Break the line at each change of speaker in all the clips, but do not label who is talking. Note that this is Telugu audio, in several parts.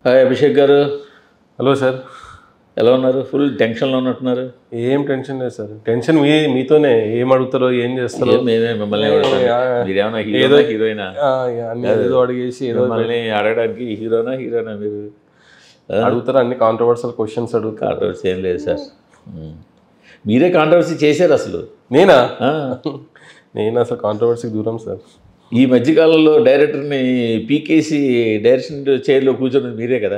హాయ్ అభిషేక్ గారు
హలో సార్
ఎలా ఉన్నారు ఫుల్ టెన్షన్లో ఉన్నట్టున్నారు
ఏం టెన్షన్ లేదు సార్ టెన్షన్ మీ మీతోనే ఏం అడుగుతారో ఏం చేస్తారో
ఏం మేమే మిమ్మల్ని అడుగుతాం. మీరేమన్నా హీరోనా హీరోయినా
ఆ, ఇక అన్ని ఏదో అడిగేసి ఏదో
మిమ్మల్ని అడగడానికి హీరోనా హీరోనా మీరు
అడుగుతారు అన్ని కాంట్రవర్సల్ క్వశ్చన్స్ అడుగుతారు
కాంట్రవర్సీ ఏం లేదు సార్ ఉమ్. మీరే కాంట్రవర్సీ చేశారు అసలు
నేనా
ఆ.
నేను అసలు కాంట్రవర్సీకి దూరం సార్
ఈ మధ్యకాలంలో డైరెక్టర్ని పీకేసి డైరెక్షన్ చైర్లో కూర్చున్నది మీరే కదా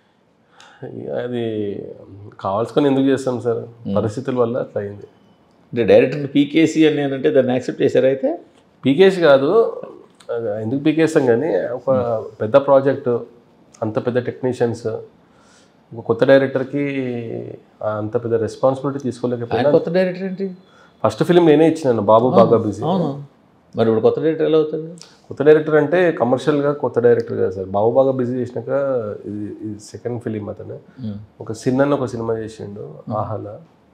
ఇక అది కావాల్సుకొని ఎందుకు చేస్తాం సార్ పరిస్థితుల వల్ల అట్లా అయింది
అంటే డైరెక్టర్ని పీకేసి అని నేనంటే దాన్ని యాక్సెప్ట్ చేశారా అయితే
పీకేసి కాదు అది ఎందుకు పీకేస్తాం కానీ ఒక పెద్ద ప్రాజెక్టు అంత పెద్ద టెక్నీషియన్స్ ఒక కొత్త డైరెక్టర్కి అంత పెద్ద రెస్పాన్సిబిలిటీ తీసుకోలేకపోయినా
ఆయన కొత్త డైరెక్టర్ ఏంటి
ఫస్ట్ ఫిలిం నేనే ఇచ్చినాను బాబు బాగా బిజీ
అవును మరి ఇప్పుడు కొత్త డైరెక్టర్ ఎలా అవుతుంది
కొత్త డైరెక్టర్ అంటే కమర్షియల్గా కొత్త డైరెక్టర్ కదా సార్ బాబు బాగా బిజీ చేసినాక ఇది ఇది సెకండ్ ఫిలిం అతను ఒక సిన్న ఒక సినిమా చేసిండు ఆహాల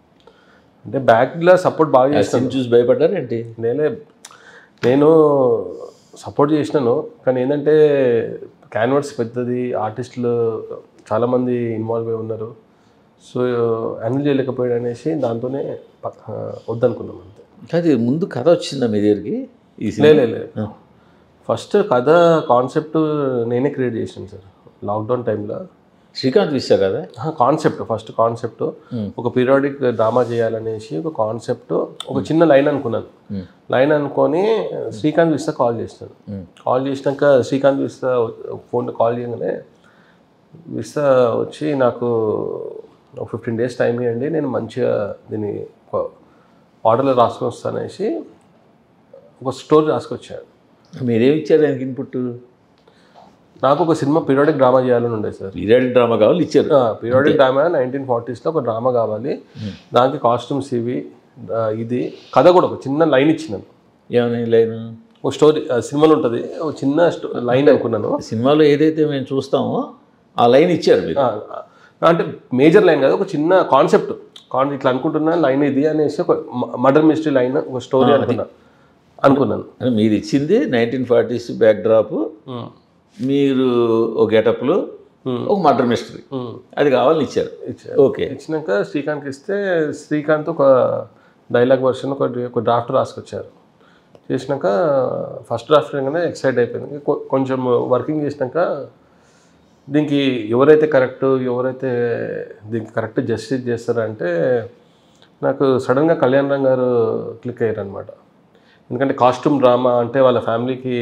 అంటే బ్యాక్లో సపోర్ట్ బాగా చేసిన
సినిమా చూసి భయపడ్డారు ఏంటి
నేనే నేను సపోర్ట్ చేసినాను కానీ ఏంటంటే క్యాన్వర్స్ పెద్దది ఆర్టిస్టులు చాలామంది ఇన్వాల్వ్ అయి ఉన్నారు సో హ్యాండిల్ చేయలేకపోయాడు అనేసి దాంతోనే ప- ఆ, వద్దనుకున్నాం అంతే
అది ముందు కథ వచ్చిందా మీ దగ్గరికి ఈ
లే
సినిమా
లే, లే ఫస్ట్ కథ కాన్సెప్ట్ నేనే క్రియేట్ చేసాను సార్ లాక్డౌన్ టైంలో
శ్రీకాంత్ విశ్వ కదా
కాన్సెప్ట్ ఫస్ట్ కాన్సెప్ట్ ఒక పీరియాడిక్ డ్రామా చేయాలనేసి ఒక కాన్సెప్ట్ ఒక చిన్న లైన్ అనుకున్నాను లైన్ అనుకొని శ్రీకాంత్ విస్తా కాల్ చేస్తాను కాల్ చేసినాక శ్రీకాంత్ విస్తా ఫోన్ కాల్ చేయగానే విస్తా వచ్చి నాకు ఒక ఫిఫ్టీన్ డేస్ టైం ఇవ్వండి నేను మంచిగా దీన్ని ఒక ఆర్డర్లో రాసుకొని వస్తానేసి ఒక స్టోరీ రాసుకొచ్చాను
మీరేమి ఇచ్చారు ఆయనకి ఇన్పుట్
నాకు ఒక సినిమా పీరియాడిక్ డ్రామా చేయాలని ఉండే సార్
పీరియడ్ డ్రామా కావాలి ఇచ్చారు
పీరియాడిక్ డ్రామా నైన్టీన్ ఫార్టీస్లో ఒక డ్రామా కావాలి దానికి కాస్ట్యూమ్స్ ఇవి ఆ, ఇది కథ కూడా ఒక చిన్న లైన్ ఇచ్చినాను
ఏమని లైన్
ఒక స్టోరీ సినిమాలో ఉంటుంది ఒక చిన్న స్టో లైన్ అనుకున్నాను
సినిమాలో ఏదైతే మేము చూస్తామో ఆ లైన్ ఇచ్చారు మీరు
ఆ, అంటే మేజర్ లైన్ కాదు ఒక చిన్న కాన్సెప్ట్ కాన్ ఇట్లా అనుకుంటున్నా లైన్ ఇది అనేసి ఒక మర్డర్ మిస్టరీ లైన్ ఒక స్టోరీ అనుకున్నా అనుకున్నాను
అని మీరు ఇచ్చింది నైన్టీన్ ఫార్టీస్ బ్యాక్ డ్రాప్ మీరు ఒక గెటప్లో ఒక మర్డర్ మిస్టరీ అది కావాలని ఇచ్చారు
ఇచ్చారు.
ఓకే
ఇచ్చినాక శ్రీకాంత్కి ఇస్తే శ్రీకాంత్ ఒక డైలాగ్ వర్షన్ ఒక ఒక డ్రాఫ్ట్ రాసుకొచ్చారు చేసినాక ఫస్ట్ డ్రాఫ్ట్ రాగానే ఎక్సైట్ అయిపోయింది కొ- కొంచెం వర్కింగ్ చేసినాక దీనికి ఎవరైతే కరెక్ట్ ఎవరైతే దీనికి కరెక్ట్ జస్టిస్ చేస్తారంటే నాకు సడన్గా కళ్యాణ్ రామ్ గారు క్లిక్ అయ్యారు అనమాట ఎందుకంటే కాస్ట్యూమ్ డ్రామా అంటే వాళ్ళ ఫ్యామిలీకి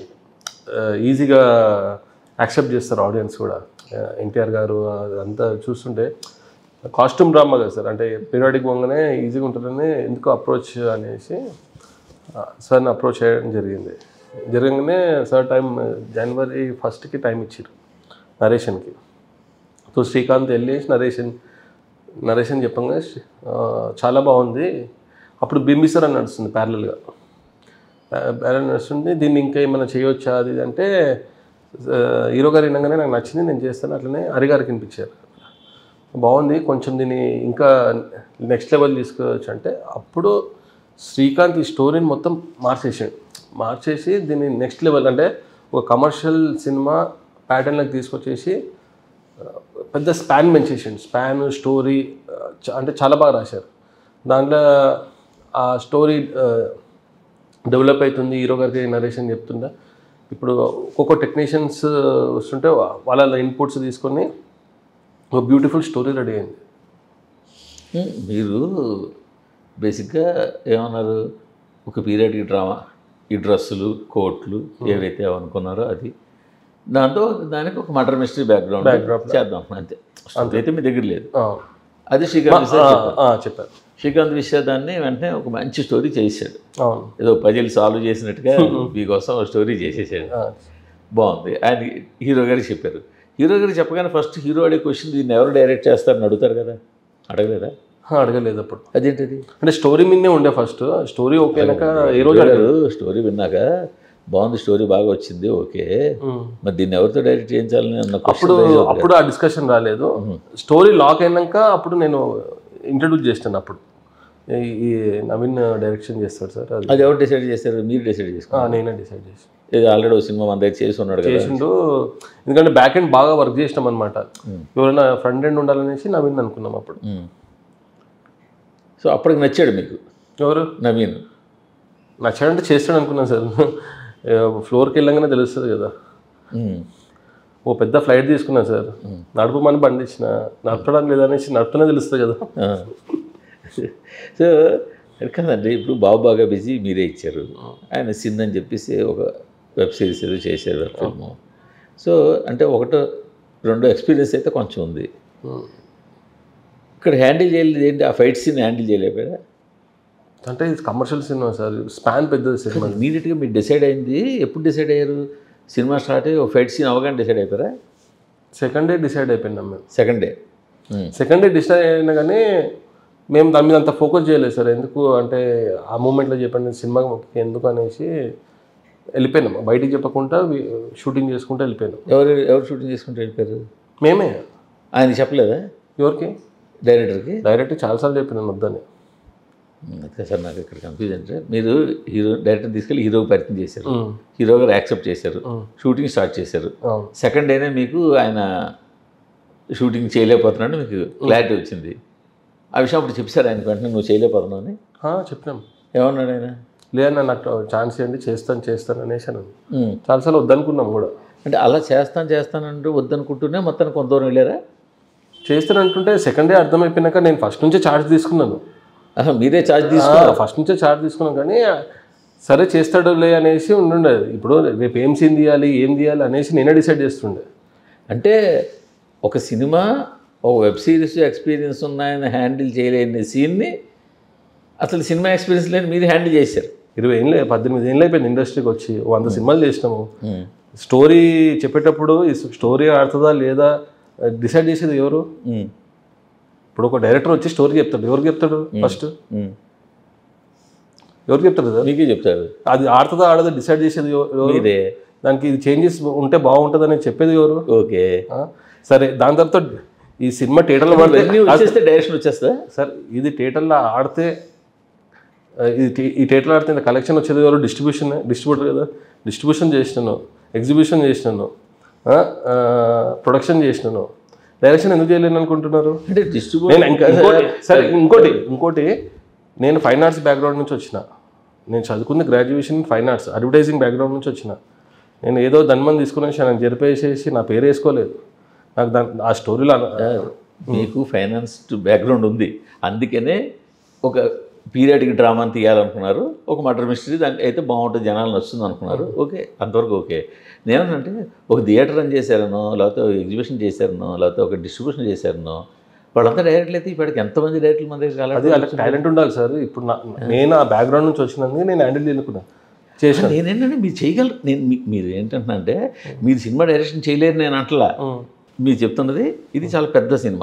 ఈజీగా యాక్సెప్ట్ చేస్తారు ఆడియన్స్ కూడా ఎన్టీఆర్ గారు అదంతా చూస్తుంటే కాస్ట్యూమ్ డ్రామా కదా సార్ అంటే పీరియాడిక్ పోగానే ఈజీగా ఉంటుందని ఎందుకు అప్రోచ్ అనేసి సార్ని అప్రోచ్ చేయడం జరిగింది జరగగానే సార్ టైం జనవరి ఫస్ట్కి టైం ఇచ్చారు నరేషన్కి సో శ్రీకాంత్ వెళ్ళి నరేషన్ నరేషన్ చెప్పంగా ఆ, చాలా బాగుంది అప్పుడు బింబిసర్ అని నడుస్తుంది ప్యారలల్గా ప్యారల్ నడుస్తుంది దీన్ని ఇంకా ఏమైనా చేయొచ్చా అది ఇది అంటే ఆ, హీరో గారు వినగానే నాకు నచ్చింది నేను చేస్తాను అట్లనే హరిగారికి వినిపించారు బాగుంది కొంచెం దీన్ని ఇంకా నెక్స్ట్ లెవెల్ తీసుకోవచ్చు అంటే అప్పుడు శ్రీకాంత్ ఈ స్టోరీని మొత్తం మార్చేసాడు మార్చేసి దీన్ని నెక్స్ట్ లెవెల్ అంటే ఒక కమర్షియల్ సినిమా ప్యాటర్న్లోకి తీసుకొచ్చేసి ఆ, పెద్ద స్పాన్ పెంచేసిండు స్పాన్ స్టోరీ ఆ, చ- అంటే చాలా బాగా రాశారు దాంట్లో ఆ స్టోరీ డెవలప్ అవుతుంది హీరో గారికి నరేషన్ చెప్తుందా ఇప్పుడు ఒక్కొక్క టెక్నీషియన్స్ వస్తుంటే వా- వాళ్ళ ఇన్పుట్స్ తీసుకొని ఒక బ్యూటిఫుల్ స్టోరీ రెడీ అయింది
ఉమ్, మీరు బేసిక్గా ఏమన్నారు ఒక పీరియడ్కి డ్రామా ఈ డ్రెస్సులు కోట్లు ఏవైతే అనుకున్నారో అది దాంతో దానికి ఒక మర్డర్ మిస్టరీ బ్యాక్గ్రౌండ్ చేద్దాం అంతే స్టోరీ అయితే మీ దగ్గర లేదు
ఆ,
అది శ్రీకాంత్ విశ్వ
ఆ, ఆ, చెప్పారు
శ్రీకాంత్ విశ్వ దాన్ని వెంటనే ఒక మంచి స్టోరీ చేసాడు
అవును
ఏదో పజిల్ సాల్వ్ చేసినట్టుగా మీకోసం ఒక స్టోరీ చేసేసాడు
ఆ,
బాగుంది ఆయన హీరో గారికి చెప్పారు హీరో గారికి చెప్పగానే ఫస్ట్ హీరో అడిగే క్వశ్చన్ దీన్ని ఎవరు డైరెక్ట్ చేస్తారని అడుగుతారు కదా అడగలేదా
ఆ, అడగలేదు అప్పుడు
అదేంటది
అంటే స్టోరీ మీదే ఉండే ఫస్ట్ స్టోరీ ఓకే అయినాక ఏ రోజు
గారు స్టోరీ విన్నాక బాగుంది స్టోరీ బాగా వచ్చింది ఓకే
ఉమ్.
మరి దీన్ని ఎవరితో డైరెక్ట్ చేయించాలని అన్న
అప్పుడు
క్వశ్చన్
అప్పుడు ఆ డిస్కషన్ రాలేదు స్టోరీ లాక్ అయినాక అప్పుడు నేను ఇంట్రడ్యూస్ చేస్తాను అప్పుడు ఈ- ఈ నవీన్ డైరెక్షన్ చేస్తాడు సార్ అది
అది ఎవరు డిసైడ్ చేస్తారు మీరు డిసైడ్ చేసుకోండి
ఆ, నేనే డిసైడ్ చేసి
ఇది ఆల్రెడీ ఒక సినిమా మన దగ్గర చేసి ఉన్నాడు కదా
చేసిండు ఎందుకంటే బ్యాక్ ఎండ్ బాగా వర్క్ చేసినాం అనమాట ఎవరైనా ఫ్రంట్ ఎండ్ ఉండాలనేసి నవీన్ అనుకున్నాం అప్పుడు
ఉమ్. సో అప్పటికి నచ్చాడు మీకు
ఎవరు
నవీన్
నచ్చాడంటే చేస్తాడు అనుకున్నాను సార్ ఫ్లోర్కి వెళ్ళంగానే తెలుస్తుంది కదా
ఉమ్.
ఓ పెద్ద ఫ్లైట్ తీసుకున్నా సార్ నడుపుమని బండి ఇచ్చిన నడపడానికి లేదనేసి నడుపుతూనే తెలుస్తుంది కదా
ఆ. సో అది కాదండి ఇప్పుడు బాబు బాగా బిజీ మీరే ఇచ్చారు ఆయన సిన్ అని చెప్పేసి ఒక వెబ్ సిరీస్ ఏదో చేశారు వెబ్ ఫిల్మ్ సో అంటే ఒకటో రెండో ఎక్స్పీరియన్స్ అయితే కొంచెం ఉంది ఇక్కడ హ్యాండిల్ చేయలేదు ఏంటి ఆ ఫైట్ సీన్ హ్యాండిల్ చేయలేకపోయా
అంటే ఇది కమర్షియల్ సినిమా సార్ స్పాన్ పెద్దది సినిమా
ఇమీడియట్గా మీరు డిసైడ్ అయింది ఎప్పుడు డిసైడ్ అయ్యారు సినిమా స్టార్ట్ అయ్యి ఒక ఫైట్ సీన్ అవగానే డిసైడ్ అయిపోయారా
సెకండ్ డే డిసైడ్ అయిపోయినాం మేము
second day
second day decide అయినా కానీ మేము దాని మీద అంత ఫోకస్ చేయలేదు సార్ ఎందుకు అంటే ఆ మూమెంట్లో చెప్పండి సినిమా ఎందుకు అనేసి వెళ్ళిపోయినాం బయటికి చెప్పకుండా షూటింగ్ చేసుకుంటూ వెళ్ళిపోయినాం
ఎవరు ఎవరు షూటింగ్ చేసుకుంటూ వెళ్ళిపోయారు
మేమే
ఆయన చెప్పలేదా
ఎవరికి
డైరెక్టర్కి
డైరెక్ట్ చాలాసార్లు చెప్పినాను వద్దని
అదే సార్ నాకు ఇక్కడ కన్ఫ్యూజ్ అంటే మీరు హీరో డైరెక్టర్ తీసుకెళ్ళి హీరోకి పరిచయం చేశారు హీరో గారు యాక్సెప్ట్ చేశారు షూటింగ్ స్టార్ట్ చేశారు
అవును
సెకండ్ డేనే మీకు ఆయన షూటింగ్ చేయలేకపోతున్నాడు మీకు క్లారిటీ వచ్చింది ఆ విషయం అప్పుడు చెప్పారు ఆయనకు వెంటనే నువ్వు చేయలేకపోతున్నావు అని
ఆ, చెప్పినాం
ఏమన్నాడు ఆయన
లేదన్నా నాకు ఛాన్స్ ఇవ్వండి చేస్తాను చేస్తాను అనేసి అన్నాను
ఉమ్.
చాలాసార్లు వద్దనుకున్నాం కూడా
అంటే అలా చేస్తాను చేస్తానంటూ వద్దనుకుంటూనే మొత్తానికి కొంత దూరం వెళ్ళారా
చేస్తాను అంటుంటే సెకండ్ డే అర్థమైపోయినాక నేను ఫస్ట్ నుంచే ఛార్జ్ తీసుకున్నాను
అసలు మీరే ఛార్జ్ తీసుకు
ఫస్ట్ నుంచే ఛార్జ్ తీసుకున్నాం కానీ సరే చేస్తాడులే అనేసి ఉండుండే ఇప్పుడు రేపు ఏం సీన్ తీయాలి ఏం తీయాలి అనేసి నేనే డిసైడ్ చేస్తుండే
అంటే ఒక సినిమా ఒక వెబ్ సిరీస్ ఎక్స్పీరియన్స్ ఉన్నాయని హ్యాండిల్ చేయలేని సీన్ని అసలు సినిమా ఎక్స్పీరియన్స్ లేని మీరు హ్యాండిల్ చేశారు
ఇరవై ఏళ్ళు పద్దెనిమిది ఏళ్ళు అయిపోయింది ఇండస్ట్రీకి వచ్చి ఓ వంద సినిమాలు చేసినాము స్టోరీ చెప్పేటప్పుడు ఈ స్టోరీ ఆడుతుందా లేదా డిసైడ్ చేసేది ఎవరు
ఉమ్.
ఇప్పుడు ఒక డైరెక్టర్ వచ్చి స్టోరీ చెప్తాడు ఎవరికి చెప్తాడు ఫస్ట్
ఉమ్.
ఎవరికి చెప్తాడు సార్
మీకే చెప్తారు
అది ఆడుతుందా ఆడదా డిసైడ్ చేసేది ఎవ- ఎవరు
మీరే
దానికి ఇది చేంజెస్ ఉంటే బాగుంటుందని చెప్పేది ఎవరు
ఓకే
ఆ? సరే దాని తర్వాత ఈ సినిమా థియేటర్లో పడితే
ఇవన్నీ వచ్చేస్తే డైరెక్షన్ వచ్చేస్తా
సార్ ఇది థియేటర్లో ఆడితే ఆ, ఇది థి- ఈ థియేటర్లో ఆడితే ఇంత కలెక్షన్ వచ్చేది ఎవరు డిస్ట్రిబ్యూషన్ డిస్ట్రిబ్యూటర్ కదా డిస్ట్రిబ్యూషన్ చేసినాను ఎగ్జిబిషన్ చేసినాను ప్రొడక్షన్ చేసినాను డైరెక్షన్ ఎందుకు చేయలేను అనుకుంటున్నారు
అంటే
నేను
డిస్ట్రిబ్యూషన్
ఇంక- ఇంకోటి సరే ఇంకోటి ఇంకోటి నేను ఫైన్ ఆర్ట్స్ బ్యాక్గ్రౌండ్ నుంచి వచ్చిన నేను చదువుకుంది graduation fine arts advertising background నుంచి వచ్చిన నేను ఏదో ధన్మని తీసుకుని నాకు జరిపేసేసి నా పేరు వేసుకోలేదు నాకు దాని ఆ స్టోరీలో
మీకు ఫైనాన్స్ బ్యాక్గ్రౌండ్ ఉంది అందుకనే ఒక పీరియాడిక్ డ్రామాని తీయాలనుకున్నారు ఒక మర్డర్ మిస్టరీ దానికి అయితే బాగుంటుంది జనాలు నచ్చుతుంది అనుకున్నారు ఓకే అంతవరకు ఓకే నేనంటే ఒక థియేటర్ రన్ చేశారనో లేకపోతే ఒక ఎగ్జిబిషన్ చేశారనో లేకపోతే ఒక డిస్ట్రిబ్యూషన్ చేశారనో వాళ్ళంతా డైరెక్ట్లు అయితే ఇప్పటికి ఎంతమంది డైరెక్ట్లు మన దగ్గర
అది వాళ్ళకి టాలెంట్ ఉండాలి సార్ ఇప్పుడు నా- నేను ఆ బ్యాక్గ్రౌండ్ నుంచి వచ్చినందుకు నేను హ్యాండిల్ చేయనుకున్నా చేసిన
నేనేంటంటే మీరు చేయగలరు నేను మీ- మీరు ఏంటంటున్నా అంటే మీరు సినిమా డైరెక్షన్ చేయలేరు నేను అంటలా మీరు చెప్తున్నది ఇది చాలా పెద్ద సినిమా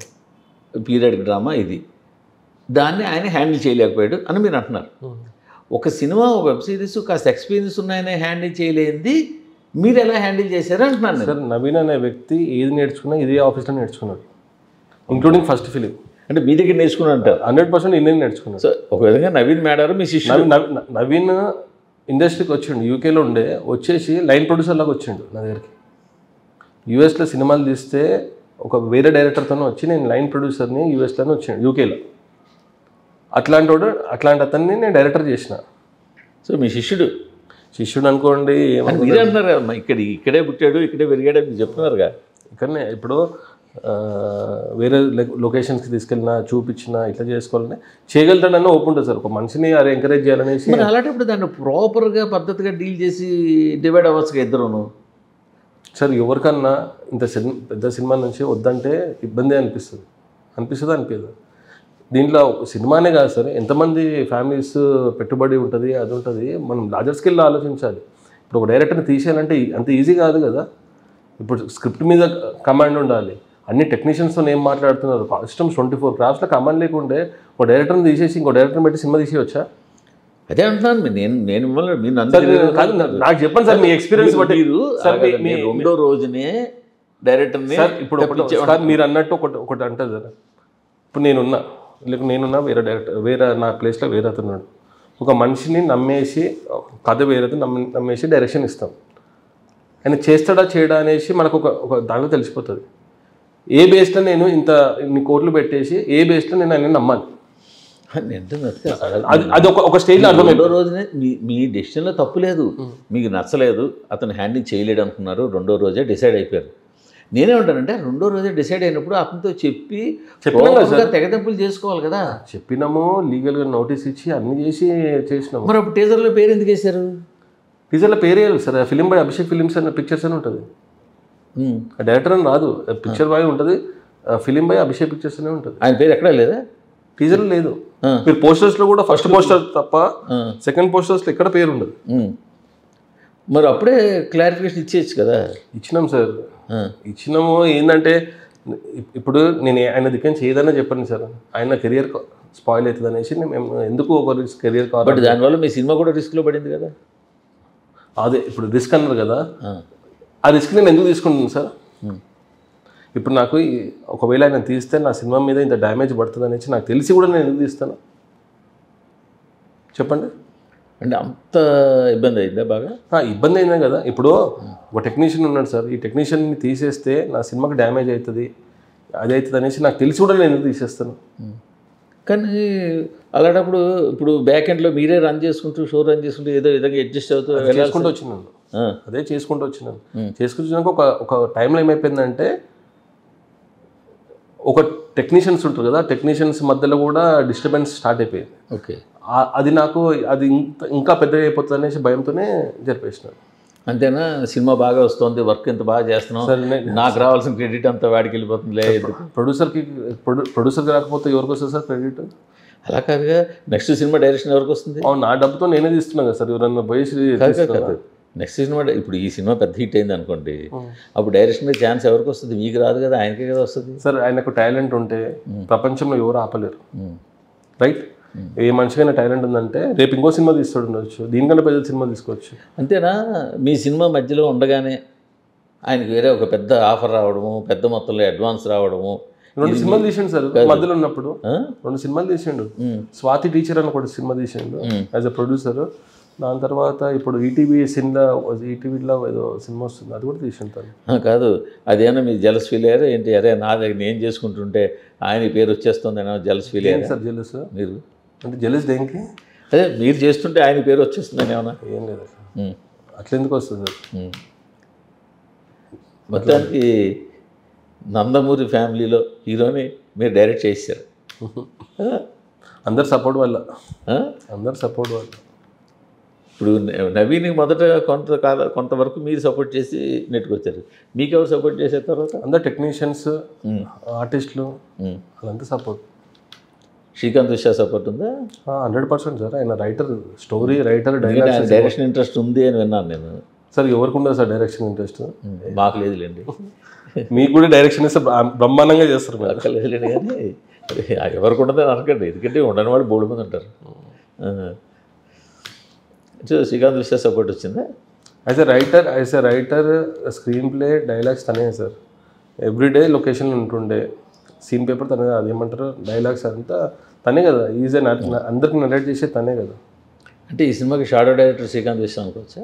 పీరియడ్ డ్రామా ఇది దాన్ని ఆయన హ్యాండిల్ చేయలేకపోయాడు అని మీరు అంటున్నారు ఒక సినిమా ఒక వెబ్ సిరీస్ కాస్త ఎక్స్పీరియన్స్ ఉన్నాయని హ్యాండిల్ చేయలేనిది మీరు ఎలా హ్యాండిల్ చేశారు అంటున్నాను నేను.
సార్ నవీన్ అనే వ్యక్తి ఏది నేర్చుకున్నా ఇదే ఆఫీస్లో నేర్చుకున్నాడు ఇంక్లూడింగ్ ఫస్ట్ ఫిలిం
అంటే మీ దగ్గర నేర్చుకుని అంటారు
హండ్రెడ్ పర్సెంట్ ఇండియన్ నేర్చుకున్నాడు
సో ఒక విధంగా నవీన్ మేడారు మీ శిష్యుడు
నవీన్ నవీన్- నవీన్ ఇండస్ట్రీకి వచ్చిండు యూకేలో ఉండే వచ్చేసి లైన్ ప్రొడ్యూసర్ లాగా వచ్చిండు నా దగ్గరికి యూఎస్లో సినిమాలు తీస్తే ఒక వేరే డైరెక్టర్తో వచ్చి నేను లైన్ ప్రొడ్యూసర్ని యూఎస్లోనే వచ్చాను యూకేలో అట్లాంటి వాడు అట్లాంటి అతన్ని నేను డైరెక్టర్ చేసిన
సో మీ శిష్యుడు
శిష్యుడు అనుకోండి ఏమో
అని మీరే అంటున్నారు కదా, ఇక్కడ ఇక్కడే పుట్టాడు ఇక్కడే పెరిగాడు అని మీరు చెప్తున్నారుగా
ఇక్కడనే ఇప్పుడు ఆ, వేరే లొకేషన్స్కి తీసుకెళ్ళినా చూపించినా ఇట్లా చేసుకోవాలని చేయగలుగుతాడని ఓపెన్ ఉంటుంది సార్ ఒక మనిషిని అరే ఎంకరేజ్ చేయాలనేసి
మరి అలాంటప్పుడు దాన్ని ప్రాపర్గా పద్ధతిగా డీల్ చేసి డివైడ్ అవ్వచ్చుగా ఇద్దరును
సార్ ఎవరికన్నా ఇంత సినిమా పెద్ద సినిమా నుంచి వద్దంటే ఇబ్బంది అనిపిస్తుంది అనిపిస్తుంది అనిపించదు దీంట్లో సినిమానే కాదు సార్ ఎంతమంది ఫ్యామిలీస్ పెట్టుబడి ఉంటుంది అది ఉంటుంది మనం లార్జర్ స్కేల్లో ఆలోచించాలి ఇప్పుడు ఒక డైరెక్టర్ని తీసేయాలంటే ఈ- అంత ఈజీ కాదు కదా ఇప్పుడు స్క్రిప్ట్ మీద కమాండ్ ఉండాలి అన్ని టెక్నీషియన్స్తో ఏం మాట్లాడుతున్నారు సిస్టమ్స్ ట్వంటీ ఫోర్ క్రాఫ్ట్స్లో కమాండ్ లేకుంటే ఒక డైరెక్టర్ని తీసేసి ఇంకో డైరెక్టర్ని పెట్టి సినిమా తీసేయచ్చా
అదే అంటున్నాను మీ- నేను నేను మిమ్మల్ని మీరు నన్ను
సార్
తెలియదు.
కాదు నా- నాకు చెప్పండి సార్ మీ ఎక్స్పీరియన్స్ బట్టి
మీరు
సార్ మీ-
ఆగండి, నేను రెండో రోజునే డైరెక్టర్ని
సార్ ఇప్పుడు ఒకటి సార్ మీరు అన్నట్టు ఒకటి ఒకటి అంటారు సార్ ఇప్పుడు నేనున్నా లేక నేనున్నా వేరే డైరెక్టర్ వేరే నా ప్లేస్లో వేరే అతను ఉన్నాడు ఒక మనిషిని నమ్మేసి కథ వేరేది నమ్మి నమ్మేసి డైరెక్షన్ ఇస్తాం ఆయన చేస్తాడా చేయడా అనేసి మనకు ఒక ఒక దాంట్లో తెలిసిపోతుంది ఏ బేస్లో నేను ఇంత ఇన్ని కోట్లు పెట్టేసి ఏ బేస్లో నేను ఆయన నమ్మాలి
నేను అంతే అసలు.
అది అది ఒక ఒక స్టేజ్లో అర్థమైంది
రెండో రోజునే మీ మీ డెసిషన్లో తప్పు లేదు మీకు నచ్చలేదు అతను హ్యాండిల్ చేయలేడు అనుకున్నారు రెండో రోజే డిసైడ్ అయిపోయారు నేనే ఉంటానంటే రెండో రోజే డిసైడ్ అయినప్పుడు అతనితో చెప్పి
చెప్పినాం కదా
proper గా తెగదెంపులు చేసుకోవాలి కదా
చెప్పినాము లీగల్గా నోటీస్ ఇచ్చి అన్ని చేసి చేసినాము
మరి అప్పుడు టీజర్లో పేరు ఎందుకు వేశారు
టీజర్లో పేరు వేయాలి sir film by Abhishek films అనే పిక్చర్స్ అని ఉంటుంది
ఉమ్.
డైరెక్టర్ అని రాదు పిక్చర్ బాయ్ ఉంటుంది ఫిలిం బై అభిషేక్ పిక్చర్స్ అనే ఉంటుంది
ఆయన పేరు ఎక్కడా లేదా
టీజర్లో లేదు
ఆ.
మీరు పోస్టర్స్లో కూడా ఫస్ట్ పోస్టర్ తప్ప
ఆ.
సెకండ్ పోస్టర్స్లో ఎక్కడ పేరు ఉండదు
ఉమ్. మరి అప్పుడే క్లారిఫికేషన్ ఇచ్చేయచ్చు కదా
ఇచ్చినాం సార్
ఆ.
ఇచ్చినాము ఏంటంటే ఇప్- ఇప్పుడు నేను ఆయన దిక్కని చేయదనే చెప్పండి సార్ ఆయన కెరియర్ స్పాయిల్ అవుతుంది అనేసి మేము ఎందుకు ఒక కెరియర్ కావాలి
బట్ దానివల్ల మీ సినిమా కూడా రిస్క్లో పడింది కదా
అదే ఇప్పుడు రిస్క్ అన్నారు కదా
ఆ.
ఆ రిస్క్ నేను ఎందుకు తీసుకుంటున్నాను సార్
ఉమ్.
ఇప్పుడు నాకు ఈ- ఒకవేళ ఆయన తీస్తే నా సినిమా మీద ఇంత డ్యామేజ్ పడుతుంది అనేసి నాకు తెలిసి కూడా నేను ఎందుకు తీస్తాను చెప్పండి
అంటే అంత ఇబ్బంది అయిందా బాగా
ఆ, ఇబ్బంది అయిందే కదా ఇప్పుడు ఒక టెక్నీషియన్ ఉన్నాడు సార్ ఈ టెక్నీషియన్ని తీసేస్తే నా సినిమాకి డ్యామేజ్ అవుతుంది అది అవుతుంది అనేసి నాకు తెలిసి కూడా నేను ఎందుకు తీసేస్తాను
కానీ అలాంటప్పుడు ఇప్పుడు బ్యాక్ ఎండ్లో మీరే రన్ చేసుకుంటూ షో రన్ చేసుకుంటూ ఏదో విధంగా అడ్జస్ట్ అవుతూ వెళ్ళాలి
చేసుకుంటూ వచ్చినాను
ఆ.
అదే చేసుకుంటూ వచ్చినాను చేసుకుంటూ వచ్చినాక ఒక ఒక టైంలో ఏమైపోయిందంటే ఒక టెక్నీషియన్స్ ఉంటారు కదా టెక్నీషియన్స్ మధ్యలో కూడా డిస్టర్బెన్స్ స్టార్ట్ అయిపోయింది
ఓకే
ఆ- అది నాకు అది ఇంత ఇంకా పెద్దగా అయిపోతుంది అనేసి భయంతోనే జరిపేసినాను
అంతేనా సినిమా బాగా వస్తుంది వర్క్ ఎంత బాగా చేస్తున్నాం
సరే నేను
నాకు రావాల్సిన క్రెడిట్ అంతా వాడికి వెళ్ళిపోతుందిలే ఎందుకు
ప్రొడ్యూసర్కి ప్రొడ్యూ ప్రొడ్యూసర్కి రాకపోతే ఎవరికి వస్తుంది సార్ క్రెడిట్
అలా కాదుగా నెక్స్ట్ సినిమా డైరెక్షన్ ఎవరికి వస్తుంది
అవును నా డబ్బుతో నేనే తీస్తున్నాను కదా సార్ ఎవరన్నా పోయేసి
కాదు కాదు
తీస్తున్నా.
కాదు నెక్స్ట్ సినిమా ఇప్పుడు ఈ సినిమా పెద్ద హిట్ అయింది అనుకోండి అప్పుడు డైరెక్షన్ ఛాన్స్ ఎవరికి వస్తుంది మీకు రాదు కదా ఆయనకే కదా వస్తుంది
సార్ ఆయనకు టాలెంట్ ఉంటే ప్రపంచంలో ఎవరు ఆపలేరు
ఉమ్.
రైట్ ఏ మనిషికైనా టాలెంట్ ఉందంటే రేపు ఇంకో సినిమా తీస్తాడు ఉండొచ్చు దీనికన్నా పెద్ద సినిమా తీసుకోవచ్చు
అంతేనా మీ సినిమా మధ్యలో ఉండగానే ఆయనకి వేరే ఒక పెద్ద ఆఫర్ రావడము పెద్ద మొత్తంలో అడ్వాన్స్ రావడము
రెండు సినిమాలు తీసిండు సార్ మధ్యలో ఉన్నప్పుడు
ఆ?
రెండు సినిమాలు తీసిండు
ఉమ్.
స్వాతి టీచర్ అని కూడా సినిమా తీసిండు
మ్మ్.
యాజ్ అ ప్రొడ్యూసర్ దాని తర్వాత ఇప్పుడు ఈటీవీ సినిమా ఈటీవీలో ఏదో సినిమా వస్తుంది అది కూడా తీసిండు తను
ఆ, కాదు అదేనా మీరు జలస్ ఫీల్ అయ్యారా ఏంటి అరే నా దగ్గర నేను చేసుకుంటుంటే ఆయన పేరు వచ్చేస్తుందేమో జలస్ ఫీల్ అయ్యారా
సార్ జెలస్
మీరు
అంటే జెలస్ దేనికి
అదే మీరు చేస్తుంటే ఆయన పేరు వచ్చేస్తుందని ఏమన్నా
ఏం లేదు సార్
ఉమ్.
అట్లా ఎందుకు వస్తుంది సార్
ఉమ్. మొత్తానికి నందమూరి ఫ్యామిలీలో హీరోని మీరు డైరెక్ట్ చేశారు
అందరు సపోర్ట్ వల్ల
ఆ?
అందరు సపోర్ట్ వల్ల
ఇప్పుడు న- నవీన్కి మొదట కొంత కాల కొంతవరకు మీరు సపోర్ట్ చేసి నెట్టుకొచ్చారు మీకు ఎవరు సపోర్ట్ చేసే తర్వాత
అందరు టెక్నీషియన్స్
ఉమ్.
ఆర్టిస్టులు
ఉమ్.
వాళ్ళంతా సపోర్ట్
శ్రీకాంత్ ఉషా సపోర్ట్ ఉందా
హండ్రెడ్ పర్సెంట్ సార్ ఆయన రైటర్ స్టోరీ రైటర్
ఎందుకంటే
డైలాగ్స్
ఆయన డైరెక్షన్ ఇంట్రెస్ట్ ఉంది అని విన్నాను నేను
సార్ ఎవరికి ఉండదు సార్ డైరెక్షన్ ఇంట్రెస్ట్
ఉమ్. మాకు లేదులేండి
మీకు కూడా డైరెక్షన్ ఇస్తే బ్ర- బ్రహ్మాండంగా చేస్తారు మీరు
అక్కడ లేదులేండి కానీ ఎవరికి ఉండదని అనకండి ఎందుకంటే ఉండని వాడు బోడు మంది ఉంటారు ఆ. సో శ్రీకాంత్ ఉషా సపోర్ట్ వచ్చిందా
as a writer as a writer screenplay dialogues తనే సార్ ఎవ్రీడే లొకేషన్ ఉంటుండే సీన్ పేపర్ తనే అదేమంటారు డైలాగ్స్ అంతా తనే కదా ఈజీ అందరికి నరేట్ చేసే తనే కదా
అంటే ఈ సినిమాకి షాడో డైరెక్టర్ శ్రీకాంత్ ఉషా అనుకోవచ్చా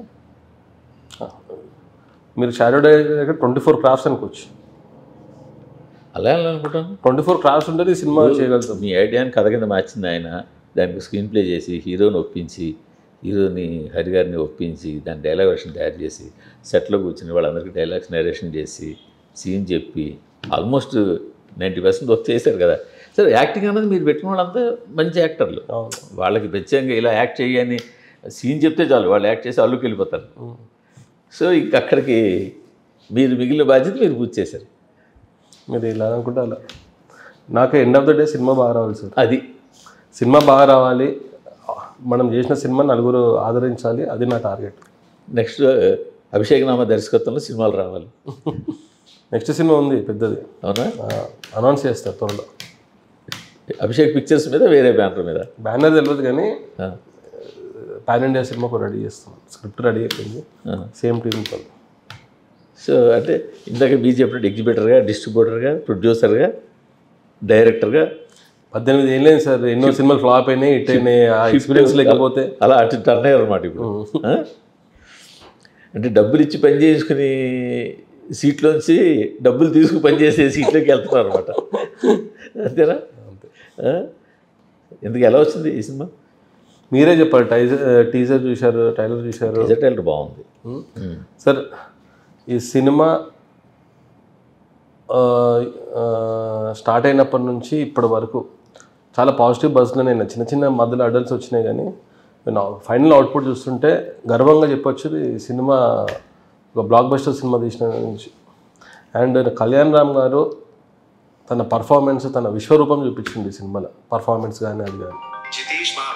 మీరు shadow director twenty four crafts అనుకోవచ్చు
అలా ఎలా అనుకుంటాను
ట్వంటీ ఫోర్ క్రాఫ్ట్స్ ఉంటే ఈ సినిమా చేయగలుగుతాం
మీ ఐడియాని కథ కింద మార్చింది ఆయన దానికి స్క్రీన్ ప్లే చేసి హీరోని ఒప్పించి హీరోని హరి గారిని ఒప్పించి దాని డైలాగ్ వర్షన్ తయారు చేసి సెట్లో కూర్చుని వాళ్ళందరికీ డైలాగ్స్ నరేషన్ చేసి సీన్ చెప్పి ఆల్మోస్ట్ నైంటీ పర్సెంట్ వర్క్ చేశారు కదా సరే యాక్టింగ్ అనేది మీరు పెట్టిన వాళ్ళంతా మంచి యాక్టర్లు
అవును
వాళ్ళకి ప్రత్యేకంగా ఇలా యాక్ట్ చేయని సీన్ చెప్తే చాలు వాళ్ళు యాక్ట్ చేసి అల్లుకి వెళ్ళిపోతారు సో ఇంక అక్కడికి మీరు మిగిలిన బాధ్యత మీరు పూర్తి చేశారు
మీరు ఇలా అనుకుంటే అలా నాకు ఎండ్ ఆఫ్ ద డే సినిమా బాగా రావాలి సార్
అది
సినిమా బాగా రావాలి మనం చేసిన సినిమా నలుగురు ఆదరించాలి అది నా టార్గెట్
నెక్స్ట్ అభిషేక్ నామ దర్శకత్వంలో సినిమాలు రావాలి
నెక్స్ట్ సినిమా ఉంది పెద్దది
అవునా
అనౌన్స్ చేస్తారు త్వరలో
అభిషేక్ పిక్చర్స్ మీద వేరే బ్యానర్ మీద
బ్యానర్ తెలియదు కానీ
ఆ,
పాన్ ఇండియా సినిమాకు రెడీ చేస్తాం స్క్రిప్ట్ రెడీ అయిపోయింది
ఆ.
సేమ్ టీమ్తో
సో అంటే ఇందాక మీరు చెప్పినట్టు ఎగ్జిబిటర్గా డిస్ట్రిబ్యూటర్గా ప్రొడ్యూసర్గా డైరెక్టర్గా
పద్దెనిమిది ఏం లేదు సార్ ఎన్నో సినిమాలు ఫ్లాప్ అయినాయి హిట్ అయినాయి ఆ ఎక్స్పీరియన్స్ లేకపోతే
అలా అటు టర్న్ అయ్యారు అనమాట ఇప్పుడు ఆ? అంటే డబ్బులు ఇచ్చి పని చేసుకుని సీట్లోంచి డబ్బులు తీసుకుని పని చేసే సీట్లోకి వెళ్తున్నారు అనమాట అంతేనా ఆ? ఎందుకు ఎలా వచ్చింది ఈ సినిమా
మీరే చెప్పారు టైజర్ టీజర్ చూశారు ట్రైలర్ చూశారు
రిజల్ట్ బాగుంది
సార్ ఈ సినిమా ఆ, ఆ, స్టార్ట్ అయినప్పటి నుంచి ఇప్పటి వరకు చాలా పాజిటివ్ బస్లో నేను చిన్న చిన్న మధ్యలో అడల్ట్స్ వచ్చినాయి కానీ నేను ఫైనల్ అవుట్పుట్ చూస్తుంటే గర్వంగా చెప్పొచ్చు ఈ సినిమా ఒక బ్లాక్ బస్టర్ సినిమా తీసిన నుంచి అండ్ కళ్యాణ్ రామ్ గారు తన పర్ఫార్మెన్స్ తన విశ్వరూపం చూపించింది ఈ సినిమాలో పర్ఫార్మెన్స్ కానీ అది కానీ
జితేష్ బావ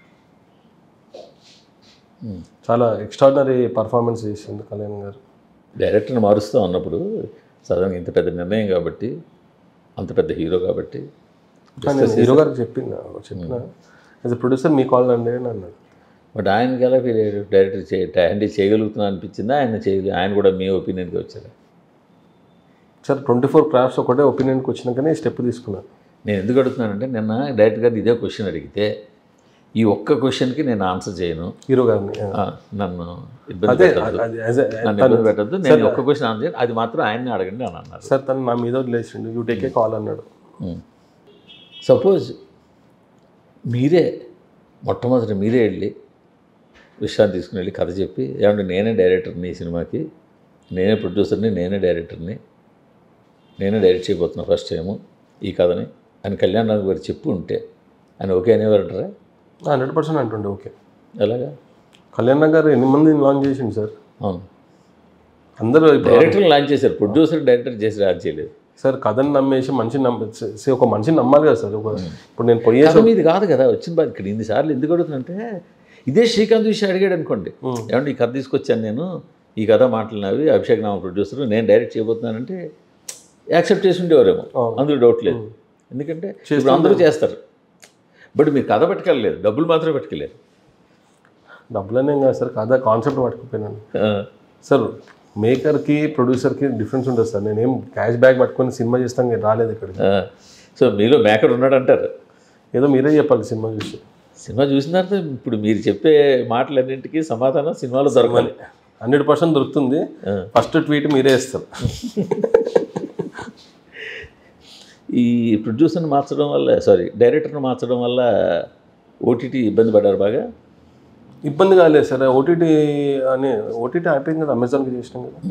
చాలా ఎక్స్ట్రాడినరీ పర్ఫార్మెన్స్ చేసింది కళ్యాణ్ గారు
డైరెక్టర్ని మారుస్తూ ఉన్నప్పుడు సడన్గా ఇంత పెద్ద నిర్ణయం కాబట్టి అంత పెద్ద హీరో కాబట్టి
కానీ నేను హీరో గారికి చెప్పిన చెప్పిన యాజ్ ఎ ప్రొడ్యూసర్ మీ కాల్ అండి అని అన్నాడు
బట్ ఆయనకి ఎలా ఫీల్ అయ్యాడు డైరెక్టర్ చే హ్యాండిల్ చేయగలుగుతున్నా అనిపించిందా ఆయన చేయ ఆయన కూడా మీ ఒపీనియన్కి వచ్చారు
సార్ ట్వంటీ ఫోర్ క్రాఫ్ట్స్ ఒకటే ఒపీనియన్కి వచ్చినాకనే స్టెప్ తీసుకున్నాను
నేను ఎందుకు అడుగుతున్నానంటే నిన్న డైరెక్టర్ గారు ఇదే క్వశ్చన్ అడిగితే ఈ ఒక్క క్వశ్చన్కి నేను ఆన్సర్ చేయను
హీరో గారిని
ఆ, నన్ను ఇబ్బంది
అదే
పెట్టద్దు
అది as a-
నన్ను ఇబ్బంది పెట్టద్దు నేను ఈ ఒక్క క్వశ్చన్ ఆన్సర్ చేయను అది మాత్రం ఆయన్ని అడగండి అని అన్నారు
సార్ తను నా మీద వదిలేసిండు యూ టేక్ ఏ కాల్ అన్నాడు
సపోజ్ మీరే మొట్టమొదటి మీరే వెళ్ళి విషయాన్ని తీసుకుని వెళ్ళి కథ చెప్పి ఏమంటే నేనే డైరెక్టర్ని ఈ సినిమాకి నేనే ప్రొడ్యూసర్ని నేనే డైరెక్టర్ని నేనే డైరెక్ట్ చేయబోతున్నా ఫస్ట్ టైము ఈ కథని అని కళ్యాణ్ రావు గారు చెప్పు ఉంటే ఆయన ఓకే అనేవారంటారా
హండ్రెడ్ పర్సెంట్ అంటుండే ఓకే
ఎలాగా
కళ్యాణ్ గారు ఎన్ని మందిని లాంచ్ చేసిండు సార్
అవును
అందరూ ఇప్పుడు
డైరెక్టర్ని లాంచ్ చేశారు ప్రొడ్యూసర్ డైరెక్టర్ చేసి లాంచ్ చేయలేదు
సార్ కథని నమ్మేసి మనిషిని నమ్మ సే- ఒక మనిషిని నమ్మాలి కదా సార్ ఒక ఇప్పుడు నేను పోయే
కథ మీది కాదు కదా వచ్చిన బాధ ఇక్కడ ఇన్నిసార్లు ఎందుకు అడుగుతుందంటే ఇదే శ్రీకాంత్ విషయం అడిగాడు అనుకోండి ఏమంటే ఈ కథ తీసుకొచ్చాను నేను ఈ కథ మాట్లాడినవి అభిషేక్ నామ ప్రొడ్యూసర్ నేను డైరెక్ట్ చేయబోతున్నానంటే యాక్సెప్ట్ చేసి ఉండేవారేమో అందులో డౌట్ లేదు ఎందుకంటే ఇప్పుడు అందరూ చేస్తారు బట్ మీరు కథ పట్టుకెళ్ళలేదు డబ్బులు మాత్రమే పట్టుకెళ్ళారు
డబ్బులనే కాదు సార్ కథ కాన్సెప్ట్ పట్టుకుపోయినాను
ఆ,
సార్ మేకర్కి ప్రొడ్యూసర్కి డిఫరెన్స్ ఉంటుంది సార్ నేనేం క్యాష్ బ్యాగ్ పట్టుకొని సినిమా చేస్తాను నేను రాలేదు ఇక్కడికి
ఆ. సో మీలో మేకర్ ఉన్నాడు అంటారు
ఏదో మీరే చెప్పాలి సినిమా చూసి
సినిమా చూసిన తర్వాత ఇప్పుడు మీరు చెప్పే మాటలన్నింటికీ సమాధానం సినిమాలో దొరకాలి
హండ్రెడ్ పర్సెంట్ దొరుకుతుంది ఫస్ట్ ట్వీట్ మీరే ఇస్తారు
ఈ ప్రొడ్యూసర్ని మార్చడం వల్ల సారీ డైరెక్టర్ని మార్చడం వల్ల ఓటీటీ ఇబ్బంది పడ్డారు బాగా
ఇబ్బంది కాలేదు సార్ ఓటీటీ అని ఓటీటీ అయిపోయింది కదా అమెజాన్కి చేసినాం కదా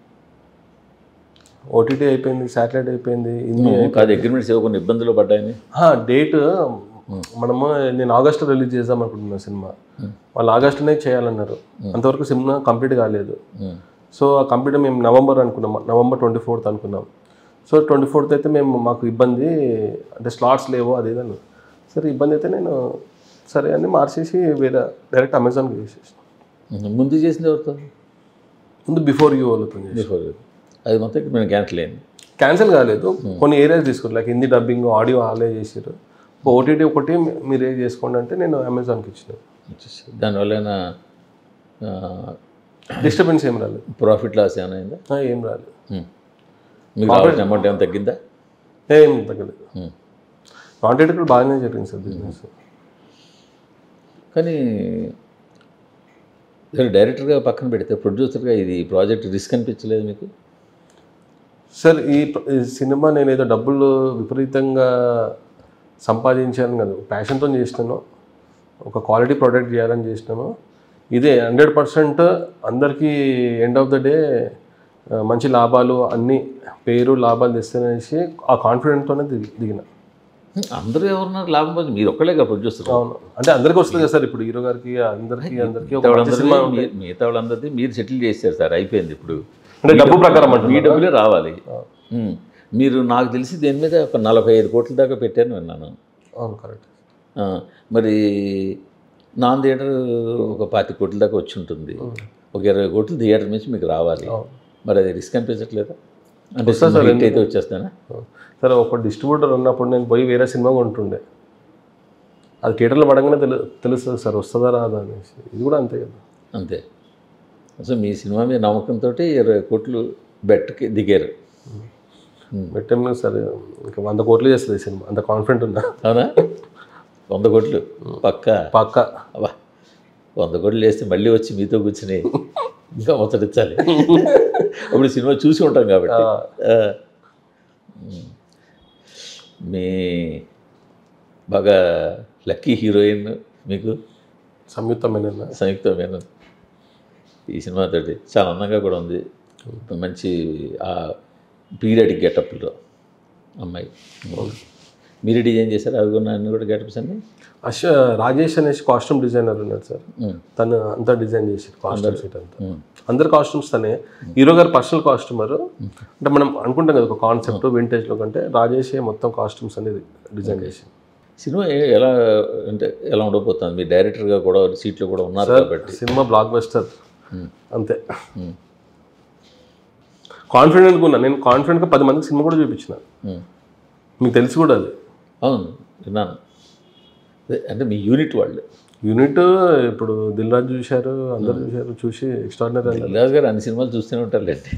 ఓటీటీ అయిపోయింది శాటిలైట్ అయిపోయింది ఇన్ని
కాదు అగ్రిమెంట్స్ ఇవ్వకుండా ఇబ్బందులు పడ్డాయని
డేట్ మనము నేను ఆగస్టు రిలీజ్ చేద్దాం అనుకుంటున్నా సినిమా వాళ్ళు ఆగస్టునే చేయాలన్నారు అంతవరకు సినిమా కంప్లీట్ కాలేదు సో ఆ కంప్లీట్ మేము నవంబర్ అనుకున్నాం నవంబర్ ట్వంటీ ఫోర్త్ అనుకున్నాం సో ట్వంటీ ఫోర్త్ అయితే మేము మాకు ఇబ్బంది అంటే స్లాట్స్ లేవు అది ఇది అన్నారు సరే ఇబ్బంది అయితే నేను సరే అని మార్చేసి వేరే డైరెక్ట్ అమెజాన్కి చేసేసాను
ముందు చేసింది ఎవరితో
ముందు బిఫోర్ యూ వాళ్ళతో
Before. అది మొత్తం ఇక్కడ మేము క్యాన్సిల్ అయింది
క్యాన్సిల్ కాలేదు కొన్ని ఏరియాస్ తీసుకున్నారు లైక్ హిందీ డబ్బింగ్ ఆడియో వాళ్ళే చేసారు ఓటీటీ ఒకటి మీరు ఏ చేసుకోండి అంటే నేను అమెజాన్కి ఇచ్చిన
దానివల్ల ఏమైనా
డిస్టర్బెన్స్ ఏం రాలేదు
ప్రాఫిట్ లాస్ ఏమైనా అయిందా
ఆ, ఏం రాలేదు
ఉమ్. మీకు రావాల్సిన అమౌంట్ ఏమైనా తగ్గిందా
ఏం తగ్గలేదు
ఉమ్.
కాంటెంట్ కూడా బాగానే జరిగింది సార్ బిజినెస్
కానీ సరే డైరెక్టర్గా పక్కన పెడితే ప్రొడ్యూసర్గా ఇది ప్రాజెక్ట్ రిస్క్ అనిపించలేదు మీకు
సార్ ఈ ప్ర- ఈ సినిమా నేను ఏదో డబ్బులు విపరీతంగా సంపాదించాను కదా ప్యాషన్తో చేసినాను ఒక క్వాలిటీ ప్రోడక్ట్ చేయాలని చేసినాను ఇదే హండ్రెడ్ పర్సెంట్ అందరికీ ఎండ్ ఆఫ్ ద డే మంచి లాభాలు అన్ని పేరు లాభాలు తెస్తానేసి ఆ కాన్ఫిడెంట్తోనే దిగి దిగిన
అందరూ ఎవరున్నారు లాభం పొంది మీరు ఒక్కలేగా ప్రొడ్యూసర్
అవును అంటే అందరికీ వస్తుంది కదా సార్ ఇప్పుడు హీరో గారికి అందరికీ అందరికీ ఒక మంచి సినిమా
వాళ్ళందరినీ మీ- మిగతా వాళ్ళందరిది మీరు సెటిల్ చేశారు సార్ అయిపోయింది ఇప్పుడు
అంటే డబ్బు ప్రకారం
మీ
అంటున్నారు
డబ్బులే రావాలి ఉమ్. మీరు నాకు తెలిసి దేని మీద ఒక నలభై ఐదు కోట్ల దాకా పెట్టాను విన్నాను
అవును కరెక్ట్
ఆ, మరి నాన్ థియేటర్ ఒక పాతి కోట్ల దాకా వచ్చి ఉంటుంది ఒక ఇరవై కోట్లు థియేటర్ నుంచి మీకు రావాలి మరి అది రిస్క్ అనిపించట్లేదా అంటే సినిమా హిట్ అయితే వచ్చేస్తానా
సరే ఒక డిస్ట్రిబ్యూటర్ ఉన్నప్పుడు నేను పోయి వేరే సినిమా కొంటుండే అది థియేటర్లో పడంగానే తెలు తెలుస్తుంది సార్ వస్తుందా రాదా అనేసి ఇది కూడా అంతే కదా
అంతే సో మీ సినిమా మీద నమ్మకంతో ఇరవై కోట్లు బెట్కి దిగారు
పెట్టాము సరే ఇంకా వంద కోట్లు చేస్తుంది ఈ సినిమా అంత కాన్ఫిడెంట్ ఉన్నా
అవునా వంద కోట్లు పక్కా
పక్క
అబ్బా వంద కోట్లు వేస్తే మళ్ళీ వచ్చి మీతో కూర్చుని ఇంకా ముచ్చటించాలి అప్పుడు సినిమా చూసి ఉంటాం కాబట్టి ఆ. ఉమ్. మీ బాగా లక్కీ హీరోయిన్ మీకు
సంయుక్తమైన
సంయుక్త మేనన్ ఈ సినిమాతోటి చాలా అందంగా కూడా ఉంది మంచి ఆ పీరియడిక్ గెటప్లో అమ్మాయి మీరే డిజైన్ చేశారు అవి కూడా అన్ని కూడా గెటప్స్ అన్ని
అశ రాజేష్ అనేసి కాస్ట్యూమ్ డిజైనర్ ఉన్నాడు సార్
ఉమ్.
తను అంతా డిజైన్ చేసి కాస్ట్యూమ్ సెట్ అంతా
ఉమ్.
అందరు కాస్ట్యూమ్స్ తనే హీరో గారు పర్సనల్ కాస్ట్యూమర్ అంటే మనం అనుకుంటాం కదా ఒక కాన్సెప్ట్ వింటేజ్లో కంటే రాజేషే మొత్తం కాస్ట్యూమ్స్ అనేది డిజైన్ చేసి
సినిమా ఏ- ఎలా అంటే ఎలా ఉండబోతుంది మీ డైరెక్టర్గా కూడా సీట్లో కూడా ఉన్నారు కాబట్టి
సినిమా బ్లాక్ బస్టర్
ఉమ్.
అంతే
ఉమ్.
కాన్ఫిడెంట్గా ఉన్నా నేను కాన్ఫిడెంట్గా పది మందికి సినిమా కూడా చూపించిన
ఉమ్.
మీకు తెలిసి కూడా అది
అవును విన్నాను అదే, అంటే మీ యూనిట్ వాళ్ళు
యూనిట్ ఇప్పుడు దిల్ రాజు చూశారు అందరు చూశారు చూసి ఎక్స్ట్రాడినరీ అన్నారు
రాజు గారు అన్ని సినిమాలు చూస్తూనే ఉంటారులేండి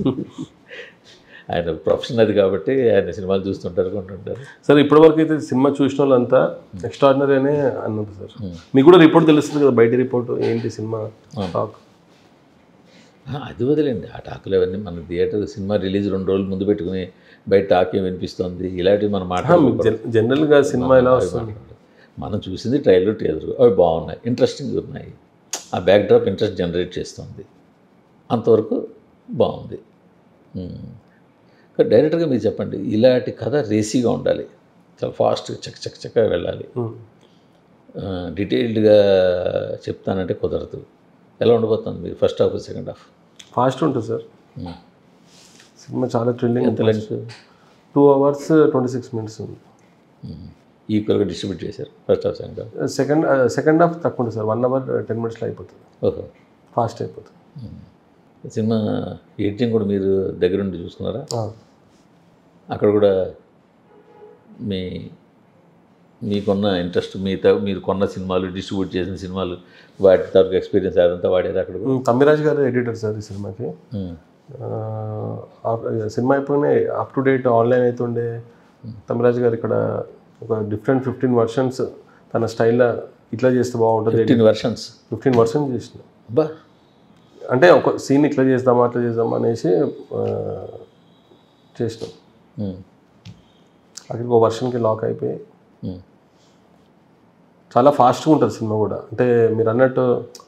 ఆయన ప్రొఫెషన్ అది కాబట్టి ఆయన సినిమాలు చూస్తుంటారు కొంటుంటారు
సార్ ఇప్పటివరకు అయితే సినిమా చూసిన వాళ్ళంతా ఎక్స్ట్రాడినరీ అనే అన్నారు సార్ మీకు కూడా రిపోర్ట్ తెలుస్తుంది కదా బయట రిపోర్ట్ ఏంటి సినిమా టాక్
ఆ, అది వదిలేండి ఆ టాకులు అవన్నీ మన థియేటర్ సినిమా రిలీజ్ రెండు రోజులు ముందు పెట్టుకుని బయట టాక్ ఏం వినిపిస్తుంది ఇలాంటివి మనం మాట్లాడుకోవాలి
జనరల్గా సినిమా ఎలా వస్తుంది
మనం చూసింది ట్రైలర్ టీజర్ అవి బాగున్నాయి ఇంట్రెస్టింగ్ ఉన్నాయి ఆ బ్యాక్ డ్రాప్ ఇంట్రెస్ట్ జనరేట్ చేస్తుంది అంతవరకు బాగుంది ఉమ్. కానీ డైరెక్ట్గా మీరు చెప్పండి ఇలాంటి కథ రేసీగా ఉండాలి చాలా ఫాస్ట్గా చక్ చక్ చక్కగా వెళ్ళాలి
ఉమ్.
డీటెయిల్డ్గా చెప్తానంటే కుదరదు ఎలా ఉండబోతుంది మీరు first half second half
fast ఉంటుంది సార్ సినిమా చాలా థ్రిల్లింగ్
ఎంత length
two hours twenty six minutes ఉంది
ఈక్వల్గా డిస్ట్రిబ్యూట్ చేశారు first half second half
second second half తక్కువ ఉంటుంది సార్ వన్ అవర్ టెన్ మినిట్స్లో అయిపోతుంది
ఓహో
ఫాస్ట్ అయిపోతుంది
సినిమా ఎడిటింగ్ కూడా మీరు దగ్గరుండి చూసుకున్నారా
ఆ.
అక్కడ కూడా మీ మీకున్న ఇంట్రెస్ట్ మీ త- మీరు కొన్న సినిమాలు డిస్ట్రిబ్యూట్ చేసిన సినిమాలు వాటి తరపు ఎక్స్పీరియన్స్ అదంతా వాడారు అక్కడ కూడా
ఉమ్, తమ్మిరాజ్ గారు ఎడిటర్ సార్ ఈ సినిమాకి
ఉమ్.
ఆ, ఆ- సినిమా అయిపోయినా అప్ టు డేట్ ఆన్లైన్ అవుతుండే తమ్మిరాజ్ గారు ఇక్కడ ఒక డిఫరెంట్ ఫిఫ్టీన్ వర్షన్స్ తన స్టైల్లో ఇట్లా చేస్తే బాగుంటుంది
ఫిఫ్టీన్ వర్షన్స్
ఫిఫ్టీన్ వర్షన్స్ చేసిన
అబ్బా
అంటే ఒక సీన్ ఇట్లా చేద్దామా అట్లా చేద్దామా అనేసి ఆ, చేసినాం
ఉమ్.
అక్కడికి ఒక వర్షన్కి లాక్ అయిపోయి
ఉమ్.
చాలా ఫాస్ట్గా ఉంటుంది సినిమా కూడా అంటే మీరు అన్నట్టు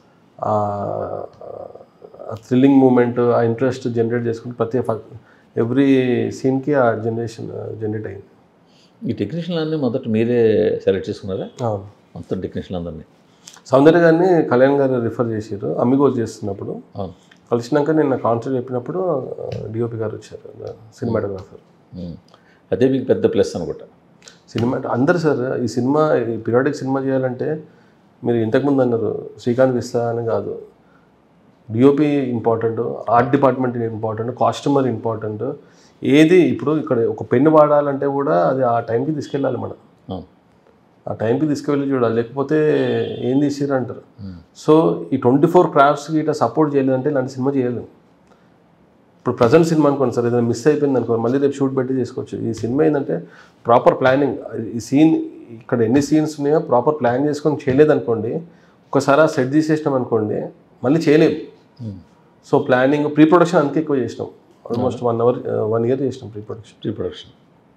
థ్రిల్లింగ్ మూమెంట్ ఆ ఇంట్రెస్ట్ జనరేట్ చేసుకుంటే ప్రతి ఎవ్రీ సీన్కి ఆ జనరేషన్ జనరేట్ అయింది
ఈ టెక్నీషియన్ అన్నీ మొదట మీరే సెలెక్ట్ చేసుకున్నారా
అవును
మొత్తం టెక్నీషియన్ అందరినీ
సౌందర్య గారిని కళ్యాణ్ గారు రిఫర్ చేశారు అమ్మిగోజ్ చేస్తున్నప్పుడు
అవును
కలిసినాక నేను కాన్సర్ట్ చెప్పినప్పుడు డిఓపి గారు వచ్చారు సినిమాటోగ్రాఫర్
ఉమ్. అదే మీకు పెద్ద ప్లస్ అనుకుంటా
సినిమా అందరు సార్ ఈ సినిమా ఈ పీరియాడిక్ సినిమా చేయాలంటే మీరు ఇంతకుముందు అన్నారు శ్రీకాంత్ ఇస్తా అని కాదు DOP important art department important costumer important ఏది ఇప్పుడు ఇక్కడ ఒక పెన్ను వాడాలంటే కూడా అది ఆ టైంకి తీసుకెళ్ళాలి మనం
అవును
ఆ టైంకి తీసుకువెళ్ళి చూడాలి లేకపోతే ఏం తీసిర్రు అంటారు సో ఈ ట్వంటీ ఫోర్ క్రాఫ్ట్స్కి ఇట్లా సపోర్ట్ చేయలేదంటే ఇలాంటి సినిమా చేయలేము ఇప్పుడు ప్రజెంట్ సినిమా అనుకోండి సార్ ఏదైనా మిస్ అయిపోయింది అనుకో మళ్ళీ రేపు షూట్ పెట్టి చేసుకోవచ్చు ఈ సినిమా ఏంటంటే ప్రాపర్ ప్లానింగ్ ఈ సీన్ ఇక్కడ ఎన్ని సీన్స్ ఉన్నాయో ప్రాపర్ ప్లాన్ చేసుకొని చేయలేదనుకోండి ఒకసారి ఆ సెట్ తీసేసినాం అనుకోండి మళ్ళీ చేయలేము
um.
So planning pre production అంతే ఎక్కువ చేసినాం almost one hour one year చేసినాం pre production
pre production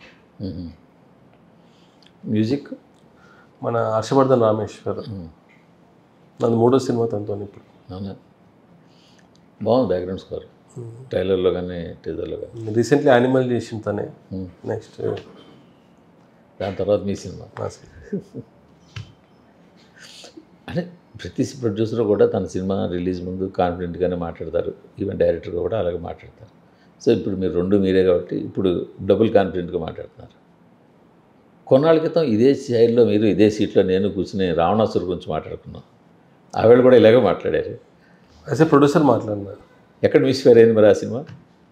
music
మన హర్షవర్ధన్ రామేశ్వర్ నాది మూడో సినిమా తనతో ఇప్పుడు
అవునా బాగుంది బ్యాక్గ్రౌండ్ స్కోర్ ట్రైలర్లో కానీ టీజర్లో కానీ
రీసెంట్లీ యానిమల్ చేసిన తనే నెక్స్ట్
దాని తర్వాత మీ సినిమా అంటే ప్రతి ప్రొడ్యూసర్ కూడా తన సినిమా రిలీజ్ ముందు కాన్ఫిడెంట్గానే మాట్లాడతారు ఈవెన్ డైరెక్టర్గా కూడా అలాగే మాట్లాడతారు సో ఇప్పుడు మీరు రెండు మీరే కాబట్టి ఇప్పుడు డబుల్ కాన్ఫిడెంట్గా మాట్లాడుతున్నారు కొన్నాళ్ళ క్రితం ఇదే స్టైల్లో మీరు ఇదే సీట్లో నేను కూర్చుని రావణాసురు గురించి మాట్లాడుకున్నాం ఆవిడ కూడా ఇలాగే మాట్లాడారు
యాజ్ ఏ ప్రొడ్యూసర్ మాట్లాడినా
ఎక్కడ మిస్ఫేర్ అయింది మరి ఆ సినిమా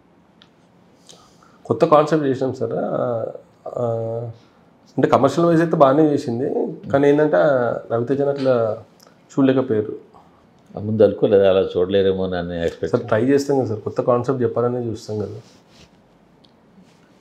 కొత్త కాన్సెప్ట్ చేసినాం సార్ ఆ, అంటే కమర్షియల్ వైజ్ అయితే బాగానే చేసింది కానీ ఏంటంటే రవితేజన్ అట్లా చూడలేకపోయారు
ఆ ముందు అనుకోలేదు అలా చూడలేరేమో అని ఎక్స్పెక్ట్
సార్ ట్రై చేస్తాం కదా సార్ కొత్త కాన్సెప్ట్ చెప్పాలనే చూస్తాం కదా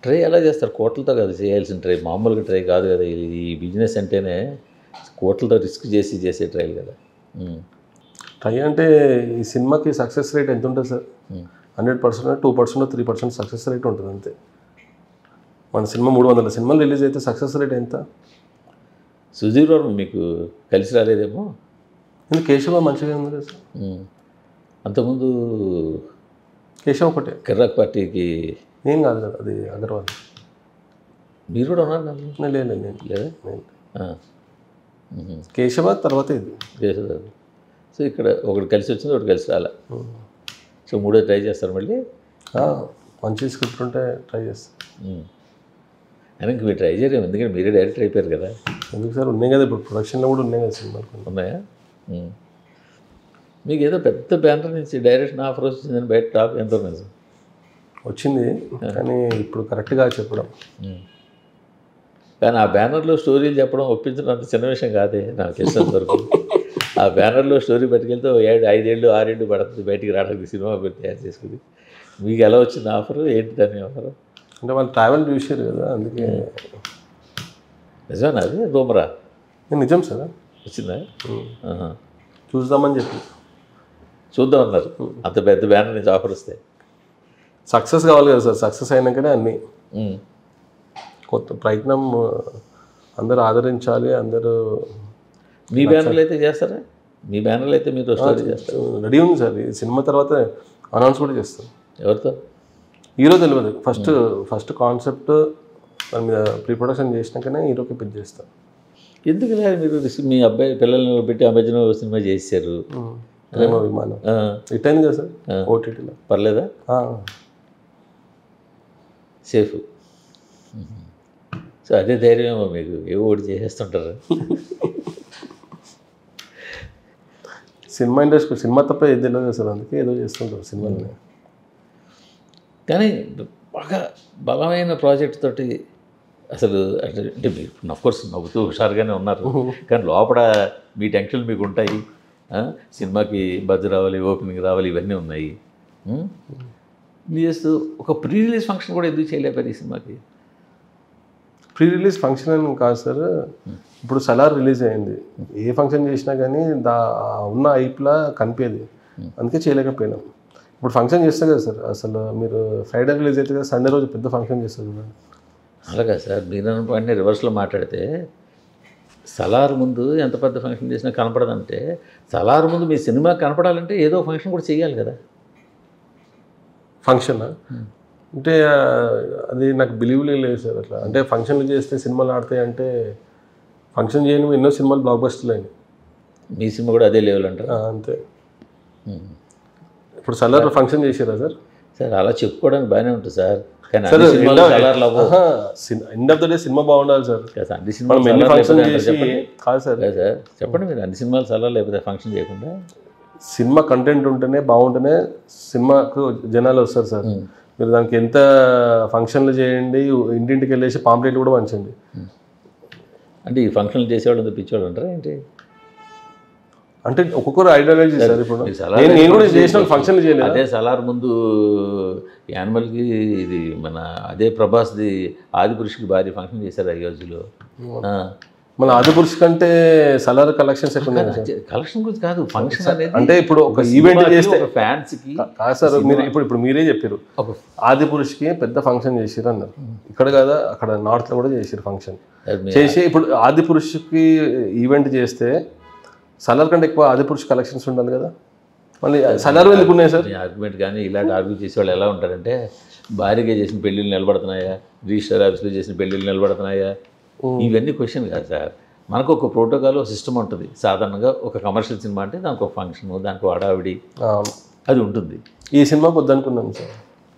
ట్రై ఎలా చేస్తారు కోట్లతో కదా చేయాల్సిన ట్రై మామూలుగా ట్రై కాదు కదా ఇది ఈ బిజినెస్ అంటేనే కోట్లతో రిస్క్ చేసి చేసే ట్రై కదా ఉమ్.
ట్రై అంటే ఈ సినిమాకి సక్సెస్ రేట్ ఎంత ఉంటుంది sir
um.
Hundred percent two percent three percent success rate ఉంటుంది అంతే మన సినిమా మూడు వందల సినిమాలు రిలీజ్ అయితే సక్సెస్ రేట్ ఎంత
సుధీర్ వర్మ మీకు కలిసి రాలేదేమో
ఇది కేశవ మంచిగా ఉంది కదా సార్
ఉమ్. అంతకుముందు
కేశవ ఒకటే
కిర్రాక్ పార్టీకి
ఏం కాదు కదా అది అగర్వాల్
మీరు కూడా ఉన్నారు కదా
నేను లేదు లేదు, నేను
లేదా
నేను.
ఆ. ఉహు.
కేశవ తర్వాత ఇది
చేసేదారు సో ఇక్కడ ఒకటి కలిసి వచ్చింది ఒకటి కలిసి రాలే సో మూడో ట్రై చేస్తారు మళ్ళీ
ఆ, మంచి స్క్రిప్ట్ ఉంటే ట్రై చేస్తాను
ఉమ్. అయినా ఇంక మీరు ట్రై చేయలేము ఎందుకంటే మీరే డైరెక్టర్ అయిపోయారు కదా
ఎందుకు సార్ ఉన్నాయి కదా ఇప్పుడు ప్రొడక్షన్లో కూడా ఉన్నాయి కదా సినిమాలు కొన్ని.
ఉన్నాయా ఉమ్. మీకు ఏదో పెద్ద బ్యానర్ నుంచి డైరెక్షన్ ఆఫర్ వచ్చిందని బయట టాక్ ఎంత నిజం
వచ్చింది కానీ ఇప్పుడు కరెక్ట్గా చెప్పడం
ఉమ్. కానీ ఆ బ్యానర్లో స్టోరీలు చెప్పడం ఒప్పించడం అంత చిన్న విషయం కాదే నాకు తెలిసినంత వరకు ఆ బ్యానర్లో స్టోరీ పట్టుకెళ్తే ఓ ఏడు ఐదేళ్ళు ఆరేళ్ళు పడుతుంది బయటికి రావడానికి సినిమా మీరు తయారు చేసుకుని మీకు ఎలా వచ్చింది ఆఫర్ ఏంటి దాని ఆఫర్
అంటే వాళ్ళు ట్రావెల్ చూసారు కదా అందుకే
నిజమేనా అది రూమరా
నేను నిజం సార్
వచ్చిందా
ఉమ్.
ఆహా.
చూద్దామని చెప్పి
చూద్దాం అన్నారు అంత పెద్ద బ్యానర్ నుంచి ఆఫర్ వస్తే
సక్సెస్ కావాలి కదా సార్ సక్సెస్ అయినాకనే అన్నీ
ఉమ్.
కొత్త ప్రయత్నం ఆ, అందరూ ఆదరించాలి అందరూ
మీ బ్యానర్లు అయితే చేస్తారా మీ బ్యానర్లు అయితే మీరు స్టోరీ చేస్తారు
రెడీ ఉంది సార్ ఈ సినిమా తర్వాత అనౌన్స్ కూడా చేస్తాం
ఎవరితో
హీరో తెలియదు ఫస్ట్ ఫస్ట్ కాన్సెప్ట్ దాని మీద ప్రీ ప్రొడక్షన్ చేసినాకనే హీరోకి పిక్ చేస్తాం
ఎందుకు ఇలా మీరు రిస్క్- మీ అబ్బాయి పిల్లల్ని పెట్టి ఆ మధ్యన ఓ సినిమా చేశారు
ప్రేమ విమానం
ఆ,
హిట్ అయింది కదా సార్ ఓటీటీలో
పర్లేదా సేఫ్ సో అదే ధైర్యం ఏమో మీకు ఏవో ఒకటి చేసేస్తుంటారు
సినిమా ఇండస్ట్రీ సినిమా తప్ప ఏది తెలియదు కదా సార్ అందుకే ఏదో చేస్తుంటాం సినిమాలని
కానీ బాగా బలమైన ప్రాజెక్ట్ తోటి అసలు అంటే అంటే మీరు కోర్స్ నవ్వుతూ హుషారుగానే ఉన్నారు కానీ లోపల మీ టెన్షన్లు మీకు ఉంటాయి ఆ? సినిమాకి బజ్ రావాలి ఓపెనింగ్ రావాలి ఇవన్నీ ఉన్నాయి ఉం? మీరు చేస్తూ ఒక ప్రీ రిలీజ్ ఫంక్షన్ కూడా ఎందుకు చేయలేపారు ఈ సినిమాకి
ప్రీ రిలీజ్ ఫంక్షన్ అని కాదు సార్ ఇప్పుడు సలార్ రిలీజ్ అయింది ఏ ఫంక్షన్ చేసినా కానీ దా ఉన్న ఐప్లా కనిపించేది అందుకే చేయలేకపోయినాం ఇప్పుడు ఫంక్షన్ చేస్తే కదా సార్ అసలు మీరు ఫ్రైడే రిలీజ్ అయితే కదా సండే రోజు పెద్ద ఫంక్షన్ చేస్తారు చూడండి
అలాగా సార్ మీరు అన్న రివర్స్లో మాట్లాడితే సలార్ ముందు ఎంత పెద్ద ఫంక్షన్ చేసినా కనపడదంటే సలార్ ముందు మీ సినిమా కనపడాలంటే ఏదో ఫంక్షన్ కూడా చేయాలి కదా
ఫంక్షన్ అంటే ఆ, అది నాకు బిలీవ్లే లేదు సార్ అట్లా అంటే ఫంక్షన్లు చేస్తే సినిమాలు ఆడతాయి అంటే ఫంక్షన్ చేయని ఎన్నో సినిమాలు బ్లాక్ బస్టర్లు అయినాయి
మీ సినిమా కూడా అదే లెవెల్ అంటారు
ఆ, అంతే ఇప్పుడు సలార్ ఫంక్షన్ చేసారా సార్
సార్ అలా చెప్పుకోవడానికి బాగానే ఉంటుంది సార్ కానీ అన్ని సినిమాలు సలార్లు అవ్వవు
ఎండ్ ఆఫ్ ద డే సినిమా బాగుండాలి సార్
కదా అన్ని సినిమాలు
మనం ఎన్ని
సలార్లు
ఫంక్షన్
అయిపోతాయి అంటారు
చేసి
చెప్పండి
కాదు సార్
లేదు సార్ చెప్పండి మీరు అన్ని సినిమాలు సలార్లు అయిపోతాయి ఫంక్షన్ చేయకుండా
సినిమా కంటెంట్ ఉంటేనే బాగుంటేనే సినిమాకు జనాలు వస్తారు సార్ మీరు దానికి ఎంత ఫంక్షన్లు చేయండి ఇంటింటికి వెళ్ళేసి పాంప్లెట్ కూడా పంచండి
అంటే ఈ ఫంక్షన్లు చేసేవాళ్ళు అంత పిచ్చేవాళ్ళు అంటారా ఏంటి
అంటే ఒక్కొక్కరు ఐడియాలజీ సార్ ఇప్పుడు
మీరు సలార్
నేను నేను కూడా చేసిన ఫంక్షన్లు చేయలేదు
అదే సలార్ ముందు యానిమల్కి ఇది మన అదే ప్రభాస్ది ఆదిపురుషుకి భారీ ఫంక్షన్ చేశారు ఆ రోజులో
మన ఆదిపురుష్ కంటే సలార్ కలెక్షన్స్ ఎక్కువ ఉన్నాయి సార్
కలెక్షన్ గురించి కాదు ఫంక్షన్ అనేది
అంటే ఇప్పుడు ఒక ఈవెంట్ చేస్తే
ఫ్యాన్స్కి
కాదు సార్ మీరు ఇప్పుడు ఇప్పుడు మీరే చెప్పారు
ఒక
ఆదిపురుష్కి పెద్ద ఫంక్షన్ చేసిరు అన్నారు ఇక్కడ కదా అక్కడ నార్త్ లో కూడా చేసిరు ఫంక్షన్
అది మీ-
చేసి ఇప్పుడు ఆదిపురుష్కి ఈవెంట్ చేస్తే సలార్ కంటే ఎక్కువ ఆదిపురుష్ కలెక్షన్స్ ఉండాలి కదా మళ్ళీ సలార్ ఎందుకు ఉన్నాయి సార్
మీ ఆర్గ్యుమెంట్ కానీ ఇలాంటి ఆర్గ్యూ చేసేవాళ్ళు ఎలా ఉంటారంటే భారీగా చేసిన పెళ్ళిళ్ళు నిలబడుతున్నాయా రిజిస్టర్ ఆఫీస్లో చేసిన పెళ్ళిళ్ళు నిలబడుతున్నాయా ఇవన్నీ క్వశ్చన్ కాదు సార్ మనకు ఒక ప్రోటోకాల్ సిస్టమ్ ఉంటుంది సాధారణంగా ఒక కమర్షియల్ సినిమా అంటే దానికి ఒక ఫంక్షన్ దానికి ఒక హడావిడి
ఆ,
అది ఉంటుంది
ఈ సినిమాకి వద్దనుకున్నాను సార్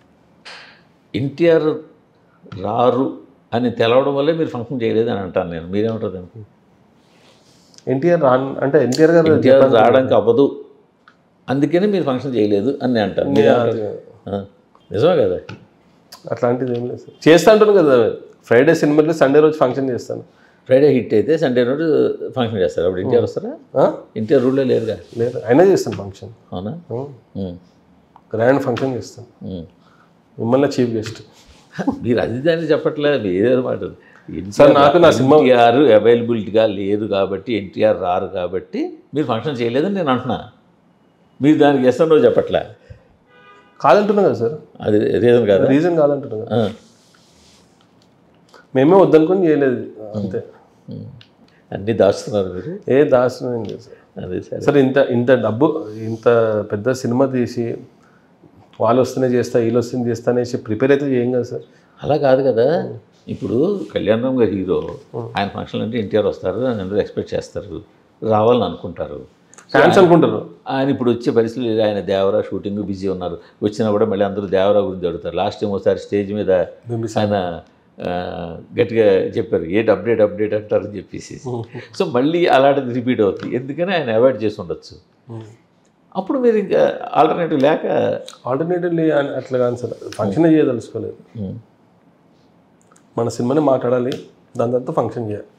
ఎన్టీఆర్ రారు అని తెలవడం వల్లే మీరు ఫంక్షన్ చేయలేదు అని అంటాను నేను మీరేమంటారు దానికి
ఎన్టీఆర్ రాన్ అంటే ఎన్టీఆర్ గారు
ఎన్టీఆర్ రావడానికి అవ్వదు అందుకని మీరు ఫంక్షన్ చేయలేదు అని నేను అంటాను మీరేమంటారు? ఆ, నిజమే కదా
అట్లాంటిది ఏం లేదు సార్ చేస్తా అంటాను కదా ఫ్రైడే సినిమాలో సండే రోజు ఫంక్షన్ చేస్తాను
ఫ్రైడే హిట్ అయితే సండే రోజు ఫంక్షన్ చేస్తారు అప్పుడు ఎన్టీఆర్ వస్తారా
ఆ?
ఎన్టీఆర్ రూల్లో లేరుగా
లేదు అయినా చేస్తాను ఫంక్షన్
అవునా ఉమ్,
గ్రాండ్ ఫంక్షన్ చేస్తాను
ఉమ్.
మిమ్మల్ని చీఫ్ గెస్ట్
మీరు అది దాన్ని చెప్పట్లే ఏదో మాట
సార్, నాకు నా సినిమా-
ఎన్టీఆర్ అవైలబిలిటీగా లేదు కాబట్టి ఎన్టీఆర్ రారు కాబట్టి మీరు ఫంక్షన్ చేయలేదని నేను అంటున్నా మీరు దానికి ఎస్ఎన్ఓ చెప్పట్లే
కాదంటున్నా కదా సార్
అది రీజన్ కాదు
రీజన్ కాదంటున్నా కదా మేమే వద్దనుకొని చేయలేదు అంతే
అన్నీ దాస్తున్నారు మీరు
ఏ దాస్తున్నాం లేదు సార్
అదే సరే
సార్ ఇంత ఇంత డబ్బు ఇంత పెద్ద సినిమా తీసి వాళ్ళు వస్తేనే చేస్తా వీళ్ళు వస్తేనే చేస్తా అనేసి ప్రిపేర్ అయితే చేయం కదా సార్
అలా కాదు కదా ఇప్పుడు కళ్యాణరామ్ గారు హీరో ఆయన ఫంక్షన్ అంటే ఎన్టీఆర్ వస్తారు అని అందరూ ఎక్స్పెక్ట్ చేస్తారు రావాలని అనుకుంటారు
ఫ్యాన్స్ అనుకుంటారు
ఆయన ఇప్పుడు వచ్చే పరిస్థితులు లేదు. ఆయన దేవరా షూటింగ్ బిజీ ఉన్నారు వచ్చినా కూడా మళ్ళీ అందరూ దేవరా గురించి అడుగుతారు లాస్ట్ టైం ఒకసారి స్టేజ్ మీద ఆయన ఆ, గట్టిగా చెప్పారు ఏంటి అప్డేట్ అప్డేట్ అంటారని చెప్పేసి సో మళ్ళీ అలాంటిది రిపీట్ అవుతుంది ఎందుకని ఆయన అవాయిడ్ చేసి ఉండొచ్చు అప్పుడు మీరు ఇంకా ఆల్టర్నేటివ్ లేక
ఆల్టర్నేటివ్లీ అట్లా కాదు సార్ ఫంక్షన్ చేయదలుచుకోలేదు
ఉమ్,
మన సినిమాని మాట్లాడాలి దాని తర్వాత ఫంక్షన్ చేయాలి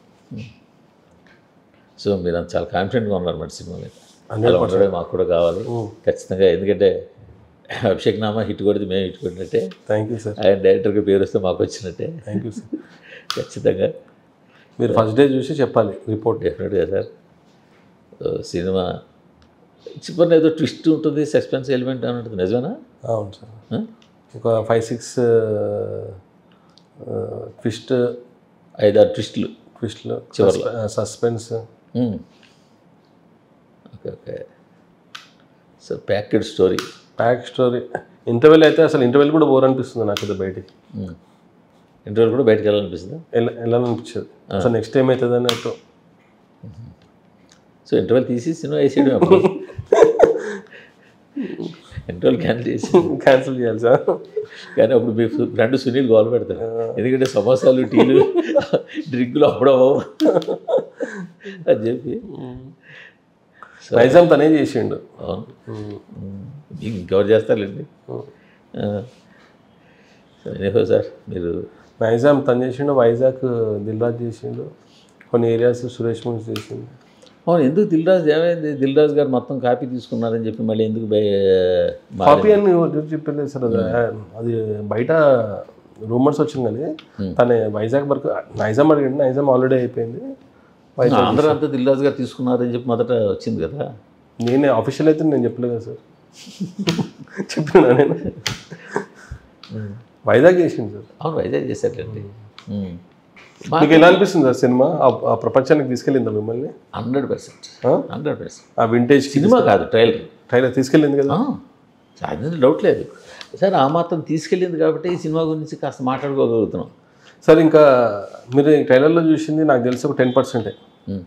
సో మీరు అంత చాలా కాన్ఫిడెంట్గా ఉన్నారు మరి సినిమా మీద
హండ్రెడ్
అలా ఉండడం మాకు కూడా కావాలి ఖచ్చితంగా ఎందుకంటే అభిషేక్ నామా హిట్ కొడితే మేము హిట్ కొట్టినట్టే
థ్యాంక్ యూ సార్
ఆయన డైరెక్టర్గా పేరు వస్తే మాకు వచ్చినట్టే
థ్యాంక్ యూ సార్
ఖచ్చితంగా
మీరు ఫస్ట్ డే చూసి చెప్పాలి రిపోర్ట్
డెఫినెట్గా సార్ సో సినిమా చివరిన ఏదో ట్విస్ట్ ఉంటుంది సస్పెన్స్ ఎలిమెంట్ అని ఉంటుంది నిజమేనా
అవును సార్
ఆ?
ఒక ఫైవ్ సిక్స్ ట్విస్ట్
ఐదారు ట్విస్టులు
ట్విస్ట్లు
చివర్లో.
Suspense
um. Okay okay so packed story
pack story interval అయితే అసలు ఇంటర్వెల్ కూడా బోర్ అనిపిస్తుంది నాకు ఇది బయటికి
ఇంటర్వ్యూ కూడా బయటకు వెళ్ళాలనిపిస్తుందా
వెళ్ళ వెళ్ళాలనిపించదు అసలు నెక్స్ట్ టైం అవుతుంది అన్నట్టు
సో ఇంటర్వెల్ తీసి సినిమా వేసేయడం అప్పుడు ఇంటర్వెల్ క్యాన్సిల్ చేసి
క్యాన్సిల్ చేయాలి సార్
కానీ అప్పుడు మీ ఫ్రెండ్ సునీల్ గోల్ పెడతారు ఎందుకంటే సమోసాలు టీలు డ్రింకులు అప్పుడు అవ్వవు అని చెప్పి
నైజాం తనే చేసిండు
అవును మీకు ఇంకెవరు చేస్తారులేండి ఎనీహో సార్ మీరు
నైజాం తను చేసిండు వైజాగ్ దిల్రాజ్ చేసిండు కొన్ని ఏరియాస్ సురేష్ మూవీస్ చేసిండు
అవును ఎందుకు దిల్ రాజు ఏమైంది దిల్ రాజు గారు మొత్తం కాపీ తీసుకున్నారని చెప్పి మళ్ళీ ఎందుకు బయ- మా-
కాపీ అని చెప్పలేదు సార్ అది అది బయట రూమర్స్ వచ్చింది కానీ తన వైజాగ్ వరకు నైజాం అడిగింది నైజాం ఆల్రెడీ అయిపోయింది వైజాగ్
ఆంధ్ర అంతా దిల్ రాజు గారు తీసుకున్నారని చెప్పి మొదట వచ్చింది కదా
నేనే ఆఫీషియల్ అయితే నేను చెప్పలేదు కదా సార్ చెప్పినా నేను వైజాగ్ చేసింది సార్
అవును వైజాగ్ చేశారండి
మీకు ఎలా అనిపిస్తుంది సార్ సినిమా ఆ- ఆ ప్రపంచానికి తీసుకెళ్ళిందా మిమ్మల్ని
హండ్రెడ్ పర్సెంట్
ఆ?
హండ్రెడ్ పర్సెంట్
ఆ వింటేజ్
సినిమా కాదు ట్రైలర్
ట్రైలర్ తీసుకెళ్ళింది కదా
అది డౌట్ లేదు సార్ ఆ మాత్రం తీసుకెళ్ళింది కాబట్టి ఈ సినిమా గురించి కాస్త మాట్లాడుకోగలుగుతున్నాం
సార్ ఇంకా మీరు ఈ ట్రైలర్లో చూసింది నాకు తెలిసి ఒక టెన్ పర్సెంటే
ఉమ్.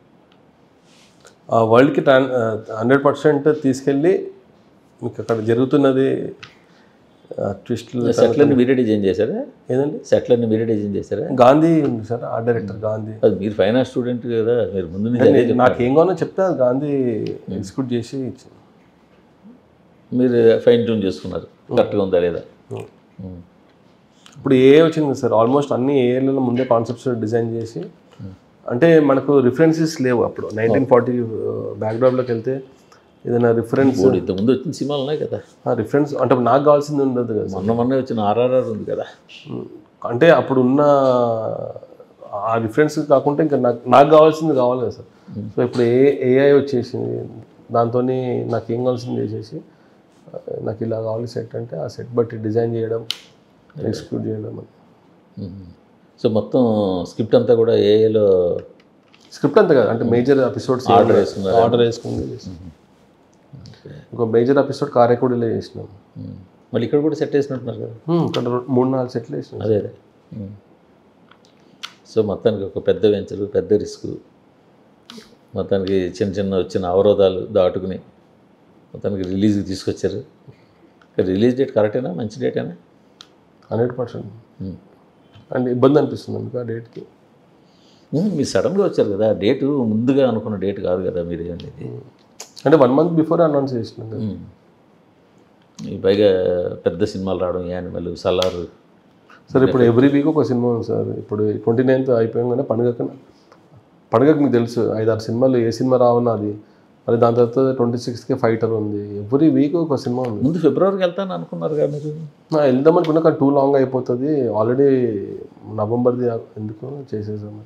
ఆ వరల్డ్కి ట్రాన్ హండ్రెడ్ పర్సెంట్ తీసుకెళ్ళి మీకు అక్కడ జరుగుతున్నది ట్విస్ట్లు
సెట్లర్ని మీరే డిజైన్ చేశారా
ఏదండి
సెట్లర్ని మీరే డిజైన్ చేశారా
గాంధీ ఉంది సార్ ఆ డైరెక్టర్ గాంధీ
అది మీరు ఫైనాన్స్ స్టూడెంట్ కదా మీరు ముందు నుంచి అదే చెప్పారు.
నాకు ఏం కావాలో చెప్తే అది గాంధీ ఎగ్జిక్యూట్ చేసి ఇచ్చింది
మీరు ఫైన్ ట్యూన్ చేసుకున్నారు కరెక్ట్గా ఉందా లేదా ఉమ్.
ఇప్పుడు ఏ వచ్చింది సార్ ఆల్మోస్ట్ అన్ని ఏళ్ళలో ముందే కాన్సెప్ట్స్ డిజైన్ చేసి అంటే మనకు రిఫరెన్సెస్ లేవు అప్పుడు నైన్టీన్ ఫార్టీ బ్యాక్డ్రాప్లోకి వెళ్తే ఏదైనా రిఫరెన్స్
ఇప్పుడు ఇంత ముందు వచ్చిన సినిమాలు ఉన్నాయి కదా
రిఫరెన్స్ అంటే నాకు కావాల్సింది ఉండదు కదా సార్
మొన్న మొన్న వచ్చిన ఆర్ఆర్ఆర్ ఉంది కదా
అంటే అప్పుడు ఉన్న ఆ రిఫరెన్స్ కాకుండా ఇంకా నాకు నాకు కావాల్సింది కావాలి కదా సార్ సో ఇప్పుడు ఏ ఏఐ వచ్చేసింది దాంతో నాకు ఏం కావాల్సింది చేసేసి ఆ, నాకు ఇలా కావాలి సెట్ అంటే ఆ సెట్ బట్టి డిజైన్ చేయడం ఎక్స్క్యూట్ చేయడం అని
ఉమ్. సో మొత్తం స్క్రిప్ట్ అంతా కూడా ఏఏలో
స్క్రిప్ట్ అంతే కదా అంటే మేజర్ ఎపిసోడ్స్
ఆర్డర్ వేసుకున్నారు
ఆర్డర్ వేసుకుంది ఇంకో మేజర్ ఎపిసోడ్ కారేకుడిలో చేసినాం
ఉమ్. మళ్ళీ ఇక్కడ కూడా సెట్ వేసినట్టున్నారు కదా
హ్మ్, ఇక్కడ రెండు- మూడు నాలుగు సెట్లు వేసినాం
అదే అదే ఉమ్. సో మొత్తానికి ఒక పెద్ద వెంచరు పెద్ద రిస్క్ మొత్తానికి చిన్న చిన్న వచ్చిన అవరోధాలు దాటుకుని మొత్తానికి రిలీజ్కి తీసుకొచ్చారు రిలీజ్ డేట్ కరెక్టేనా మంచి డేటేనా
హండ్రెడ్ పర్సెంట్ అండ్ ఇబ్బంది అనిపిస్తుంది అందుకు ఆ డేట్కి
ఉమ్, మీరు సడన్గా వచ్చారు కదా డేటు ముందుగా అనుకున్న డేట్ కాదు కదా మీరు అనేది
అంటే వన్ మంత్ బిఫోర్ అనౌన్స్ చేసినాం కదా
ఉమ్. ఈ పైగా పెద్ద సినిమాలు రావడం యానిమల్ సలారు
సార్ ఇప్పుడు ఎవ్రీ వీక్ ఒక సినిమా ఉంది సార్ ఇప్పుడు ట్వంటీ నైన్త్ అయిపోయాగానే పండుగకి పండుగకి మీకు తెలుసు ఐదారు సినిమాలు ఏ సినిమా రావన్నా అది మరి దాని తర్వాత ట్వంటీ సిక్స్త్కి ఫైటర్ ఉంది ఎవ్రీ వీక్ ఒక సినిమా ఉంది
ముందు ఫిబ్రవరికి వెళ్తాను అనుకున్నారు కదా మీరు
నా వెళ్దాం అనుకున్నా కానీ టూ లాంగ్ అయిపోతుంది ఆల్రెడీ నవంబర్ది ఎందుకు చేసేసాము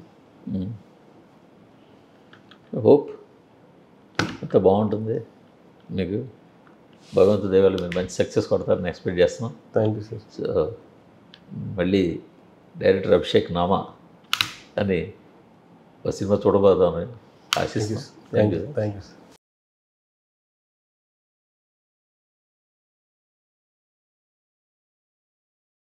హోప్ అంత బాగుంటుంది మీకు భగవంతు దేవాలు మీరు మంచి సక్సెస్ కొడతారని ఎక్స్పెక్ట్ చేస్తున్నాం
థ్యాంక్ యూ సార్
సో మళ్ళీ డైరెక్టర్ అభిషేక్ నామా అని ఒక సినిమా చూడబోదామని ఆశిస్తున్నాం thank you
thank you sir